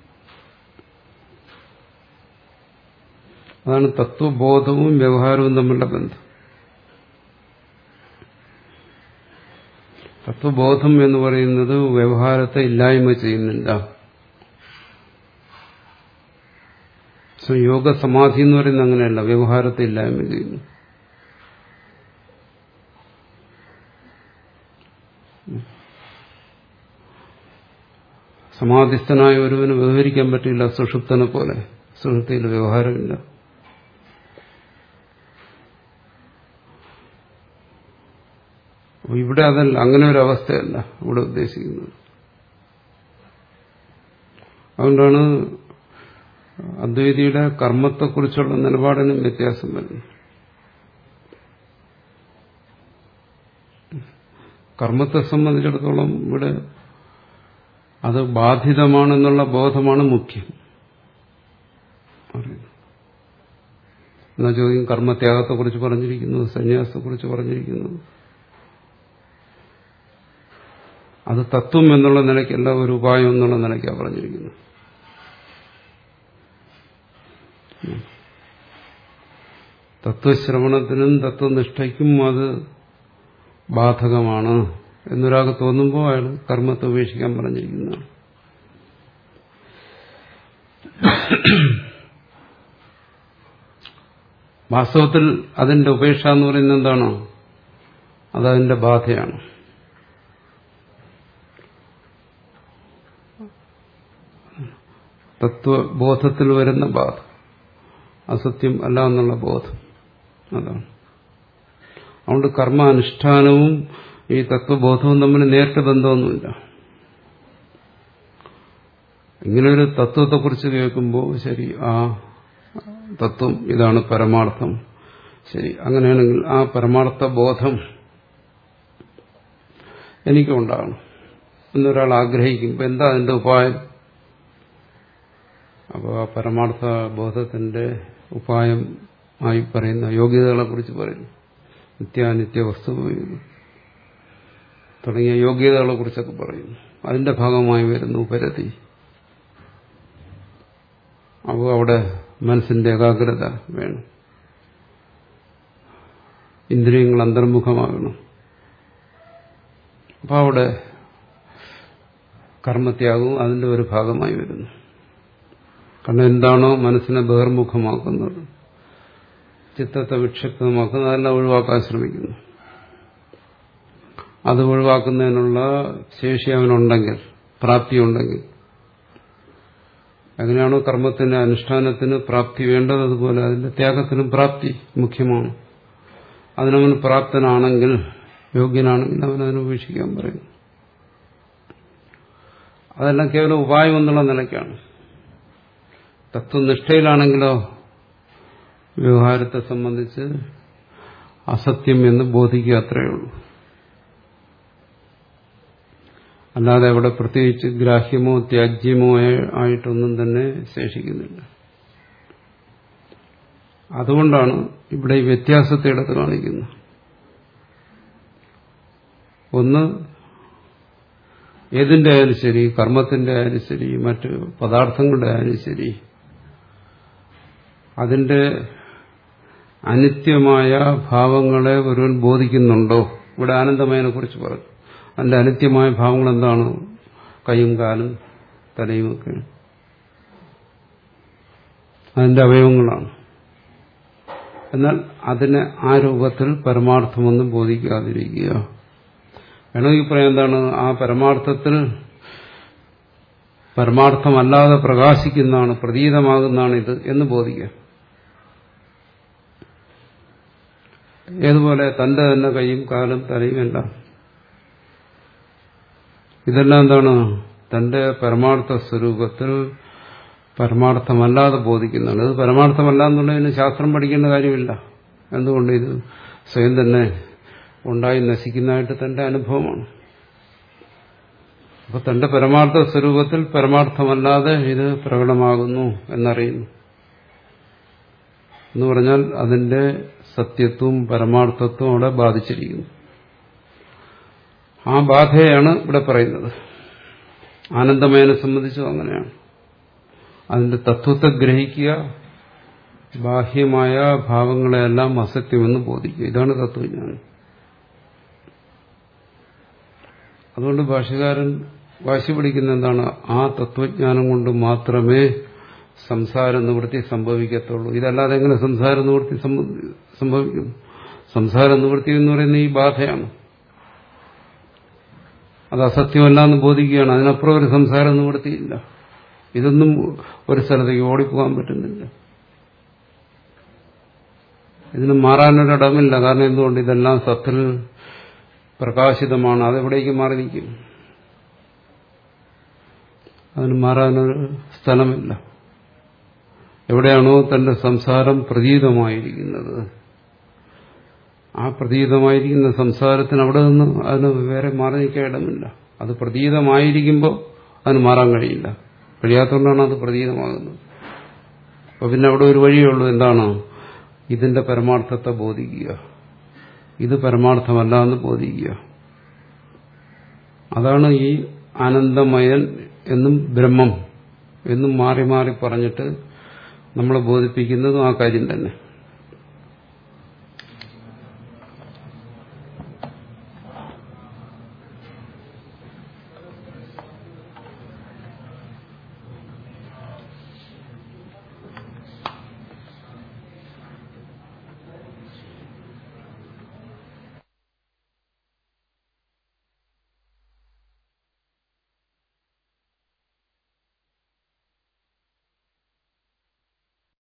അതാണ് തത്വബോധവും വ്യവഹാരവും തമ്മിലുള്ള ബന്ധം തത്വബോധം എന്ന് പറയുന്നത് വ്യവഹാരത്തെ ഇല്ലായ്മ ചെയ്യുന്നില്ല യോഗ സമാധി എന്ന് പറയുന്നത് അങ്ങനെയല്ല വ്യവഹാരത്തെ ഇല്ലായ്മ ചെയ്യുന്നു സമാധിസ്ഥനായ ഒരുവന് വ്യവഹരിക്കാൻ പറ്റില്ല സുഷുപ്തനെ പോലെ സുഷുപ്തിയിൽ വ്യവഹാരമില്ല ഇവിടെ അതല്ല അങ്ങനെ ഒരു അവസ്ഥയല്ല ഇവിടെ ഉദ്ദേശിക്കുന്നത് അതുകൊണ്ടാണ് അദ്വൈതിയുടെ കർമ്മത്തെക്കുറിച്ചുള്ള നിലപാടിനും വ്യത്യാസം വരുന്നത് കർമ്മത്തെ സംബന്ധിച്ചിടത്തോളം ഇവിടെ അത് ബാധിതമാണെന്നുള്ള ബോധമാണ് മുഖ്യം എന്നാ ചോദ്യം കർമ്മത്യാഗത്തെക്കുറിച്ച് പറഞ്ഞിരിക്കുന്നത് സന്യാസത്തെക്കുറിച്ച് പറഞ്ഞിരിക്കുന്നത് അത് തത്വം എന്നുള്ള നിലയ്ക്കല്ല ഒരു ഉപായം എന്നുള്ള നിലയ്ക്കാണ് പറഞ്ഞിരിക്കുന്നത് തത്വശ്രവണത്തിനും തത്വനിഷ്ഠയ്ക്കും അത് ബാധകമാണ് എന്നൊരാൾക്ക് തോന്നുമ്പോൾ അയാൾ കർമ്മത്തെ ഉപേക്ഷിക്കാൻ പറഞ്ഞിരിക്കുന്നതാണ് വാസ്തവത്തിൽ അതിന്റെ ഉപേക്ഷ എന്ന് പറയുന്നത് എന്താണോ അതതിന്റെ ബാധയാണ് തത്വബോധത്തിൽ വരുന്ന ബാധ അസത്യം അല്ല എന്നുള്ള ബോധം അതാണ് അതുകൊണ്ട് കർമാനുഷ്ഠാനവും ഈ തത്വബോധവും തമ്മിൽ നേരിട്ട് ബന്ധമൊന്നുമില്ല ഇങ്ങനൊരു തത്വത്തെക്കുറിച്ച് കേൾക്കുമ്പോൾ ശരി ആ തത്വം ഇതാണ് പരമാർത്ഥം ശരി അങ്ങനെയാണെങ്കിൽ ആ പരമാർത്ഥ ബോധം എനിക്കുണ്ടാകണം എന്നൊരാൾ ആഗ്രഹിക്കുമ്പോൾ എന്താ അതിന്റെ ഉപായം അപ്പോൾ ആ പരമാർത്ഥ ബോധത്തിന്റെ ഉപായം ആയി പറയുന്ന യോഗ്യതകളെ കുറിച്ച് പറയുന്നു നിത്യാനിത്യ വസ്തു തുടങ്ങിയ യോഗ്യതകളെ കുറിച്ചൊക്കെ പറയുന്നു അതിന്റെ ഭാഗമായി വരുന്നു ഉപരതി അപ്പോൾ അവിടെ മനസ്സിന്റെ ഏകാഗ്രത വേണം ഇന്ദ്രിയങ്ങൾ അന്തർമുഖമാകണം അപ്പോൾ അവിടെ കർമ്മത്യാഗവും അതിന്റെ ഒരു ഭാഗമായി വരുന്നു കാരണം എന്താണോ മനസ്സിനെ ബഹിർമുഖമാക്കുന്നത് ചിത്തത്തെ വിക്ഷിപ്തമാക്കുന്നത് അതെല്ലാം ഒഴിവാക്കാൻ ശ്രമിക്കുന്നു അത് ഒഴിവാക്കുന്നതിനുള്ള ശേഷി അവനുണ്ടെങ്കിൽ പ്രാപ്തിയുണ്ടെങ്കിൽ എങ്ങനെയാണോ കർമ്മത്തിന് അനുഷ്ഠാനത്തിന് പ്രാപ്തി വേണ്ടത് അതുപോലെ അതിന്റെ ത്യാഗത്തിനും പ്രാപ്തി മുഖ്യമാണ് അതിനവൻ പ്രാപ്തനാണെങ്കിൽ യോഗ്യനാണെങ്കിൽ അവൻ അതിനെ ഉപേക്ഷിക്കാൻ പറയുന്നു അതെല്ലാം കേവലം ഉപായം എന്നുള്ള നിലയ്ക്കാണ് തത്വനിഷ്ഠയിലാണെങ്കിലോ വ്യവഹാരത്തെ സംബന്ധിച്ച് അസത്യം എന്ന് ബോധിക്കുക അത്രയേ ഉള്ളൂ അല്ലാതെ അവിടെ പ്രത്യേകിച്ച് ഗ്രാഹ്യമോ ത്യാജ്യമോ ആയിട്ടൊന്നും തന്നെ ശേഷിക്കുന്നില്ല അതുകൊണ്ടാണ് ഇവിടെ ഈ വ്യത്യാസത്തെ എടുത്ത് കാണിക്കുന്നത് ഒന്ന് ഏതിന്റെ ആയാലും ശരി കർമ്മത്തിന്റെ ആയാലും ശരി മറ്റ് പദാർത്ഥങ്ങളുടെ ആയാലും ശരി അതിന്റെ അനിത്യമായ ഭാവങ്ങളെ ഒരുവൻ ബോധിക്കുന്നുണ്ടോ ഇവിടെ ആനന്ദമയനെ കുറിച്ച് പറഞ്ഞു അതിന്റെ അനിത്യമായ ഭാവങ്ങൾ എന്താണ് കൈയും കാലും തലയുമൊക്കെ അതിന്റെ അവയവങ്ങളാണ് എന്നാൽ അതിനെ ആ രൂപത്തിൽ പരമാർത്ഥമൊന്നും ബോധിക്കാതിരിക്കുക വേണമെങ്കിൽ പറയാം എന്താണ് ആ പരമാർത്ഥത്തിൽ പരമാർത്ഥമല്ലാതെ പ്രകാശിക്കുന്നതാണ് പ്രതീതമാകുന്നതാണ് ഇത് എന്ന് ബോധിക്കുക ഏതുപോലെ തന്റെ തന്നെ കൈയും കാലും തലയും എല്ലാം ഇതെല്ലാം എന്താണ് തന്റെ പരമാർത്ഥ സ്വരൂപത്തിൽ പരമാർത്ഥമല്ലാതെ ബോധിക്കുന്നതാണ് ഇത് പരമാർത്ഥമല്ല എന്നുള്ളതിന് ശാസ്ത്രം പഠിക്കേണ്ട കാര്യമില്ല എന്തുകൊണ്ട് ഇത് സ്വയം തന്നെ ഉണ്ടായി നശിക്കുന്നതായിട്ട് തന്റെ അനുഭവമാണ് അപ്പൊ തന്റെ പരമാർത്ഥ സ്വരൂപത്തിൽ പരമാർത്ഥമല്ലാതെ ഇത് പ്രകടമാകുന്നു എന്നറിയുന്നു എന്ന് പറഞ്ഞാൽ അതിന്റെ സത്യത്വവും പരമാർത്ഥത്വവും അവിടെ ബാധിച്ചിരിക്കുന്നു ആ ബാധയാണ് ഇവിടെ പറയുന്നത് ആനന്ദമയനെ സംബന്ധിച്ചും അങ്ങനെയാണ് അതിന്റെ തത്വത്തെ ഗ്രഹിക്കുക ബാഹ്യമായ ഭാവങ്ങളെല്ലാം അസത്യമെന്ന് ബോധിക്കുക ഇതാണ് തത്വജ്ഞാനം അതുകൊണ്ട് ഭാഷകാരൻ വാശി പിടിക്കുന്ന എന്താണ് ആ തത്വജ്ഞാനം കൊണ്ട് മാത്രമേ സംസാര നിവൃത്തി സംഭവിക്കത്തുള്ളൂ ഇതല്ലാതെ എങ്ങനെ സംസാര നിവൃത്തി സംഭവിക്കും സംസാര നിവൃത്തി എന്ന് പറയുന്ന ഈ ബാധയാണ് അത് അസത്യമല്ല എന്ന് ബോധിക്കുകയാണ് അതിനപ്പുറം ഒരു സംസാര നിവൃത്തിയില്ല ഇതൊന്നും ഒരു സ്ഥലത്തേക്ക് ഓടിപ്പോകാൻ പറ്റുന്നില്ല ഇതിന് മാറാനൊരിടമില്ല കാരണം എന്തുകൊണ്ട് ഇതെല്ലാം സത്തിൽ പ്രകാശിതമാണ് അതെവിടേക്ക് മാറി നിൽക്കും അതിന് മാറാനൊരു സ്ഥലമില്ല എവിടെയാണോ തന്റെ സംസാരം പ്രതീതമായിരിക്കുന്നത് ആ പ്രതീതമായിരിക്കുന്ന സംസാരത്തിന് അവിടെ നിന്ന് അതിന് വേറെ മാറി നിൽക്കാൻ ഇടമില്ല അത് പ്രതീതമായിരിക്കുമ്പോൾ അതിന് മാറാൻ കഴിയില്ല കഴിയാത്തതുകൊണ്ടാണ് അത് പ്രതീതമാകുന്നത് അപ്പൊ പിന്നെ അവിടെ ഒരു വഴിയേ ഉള്ളൂ എന്താണ് ഇതിന്റെ പരമാർത്ഥത്തെ ബോധിക്കുക ഇത് പരമാർത്ഥമല്ല എന്ന് ബോധിക്കുക അതാണ് ഈ ആനന്ദമയൻ എന്നും ബ്രഹ്മം എന്നും മാറി മാറി പറഞ്ഞിട്ട് നമ്മളെ ബോധിപ്പിക്കുന്നതും ആ കാര്യം തന്നെ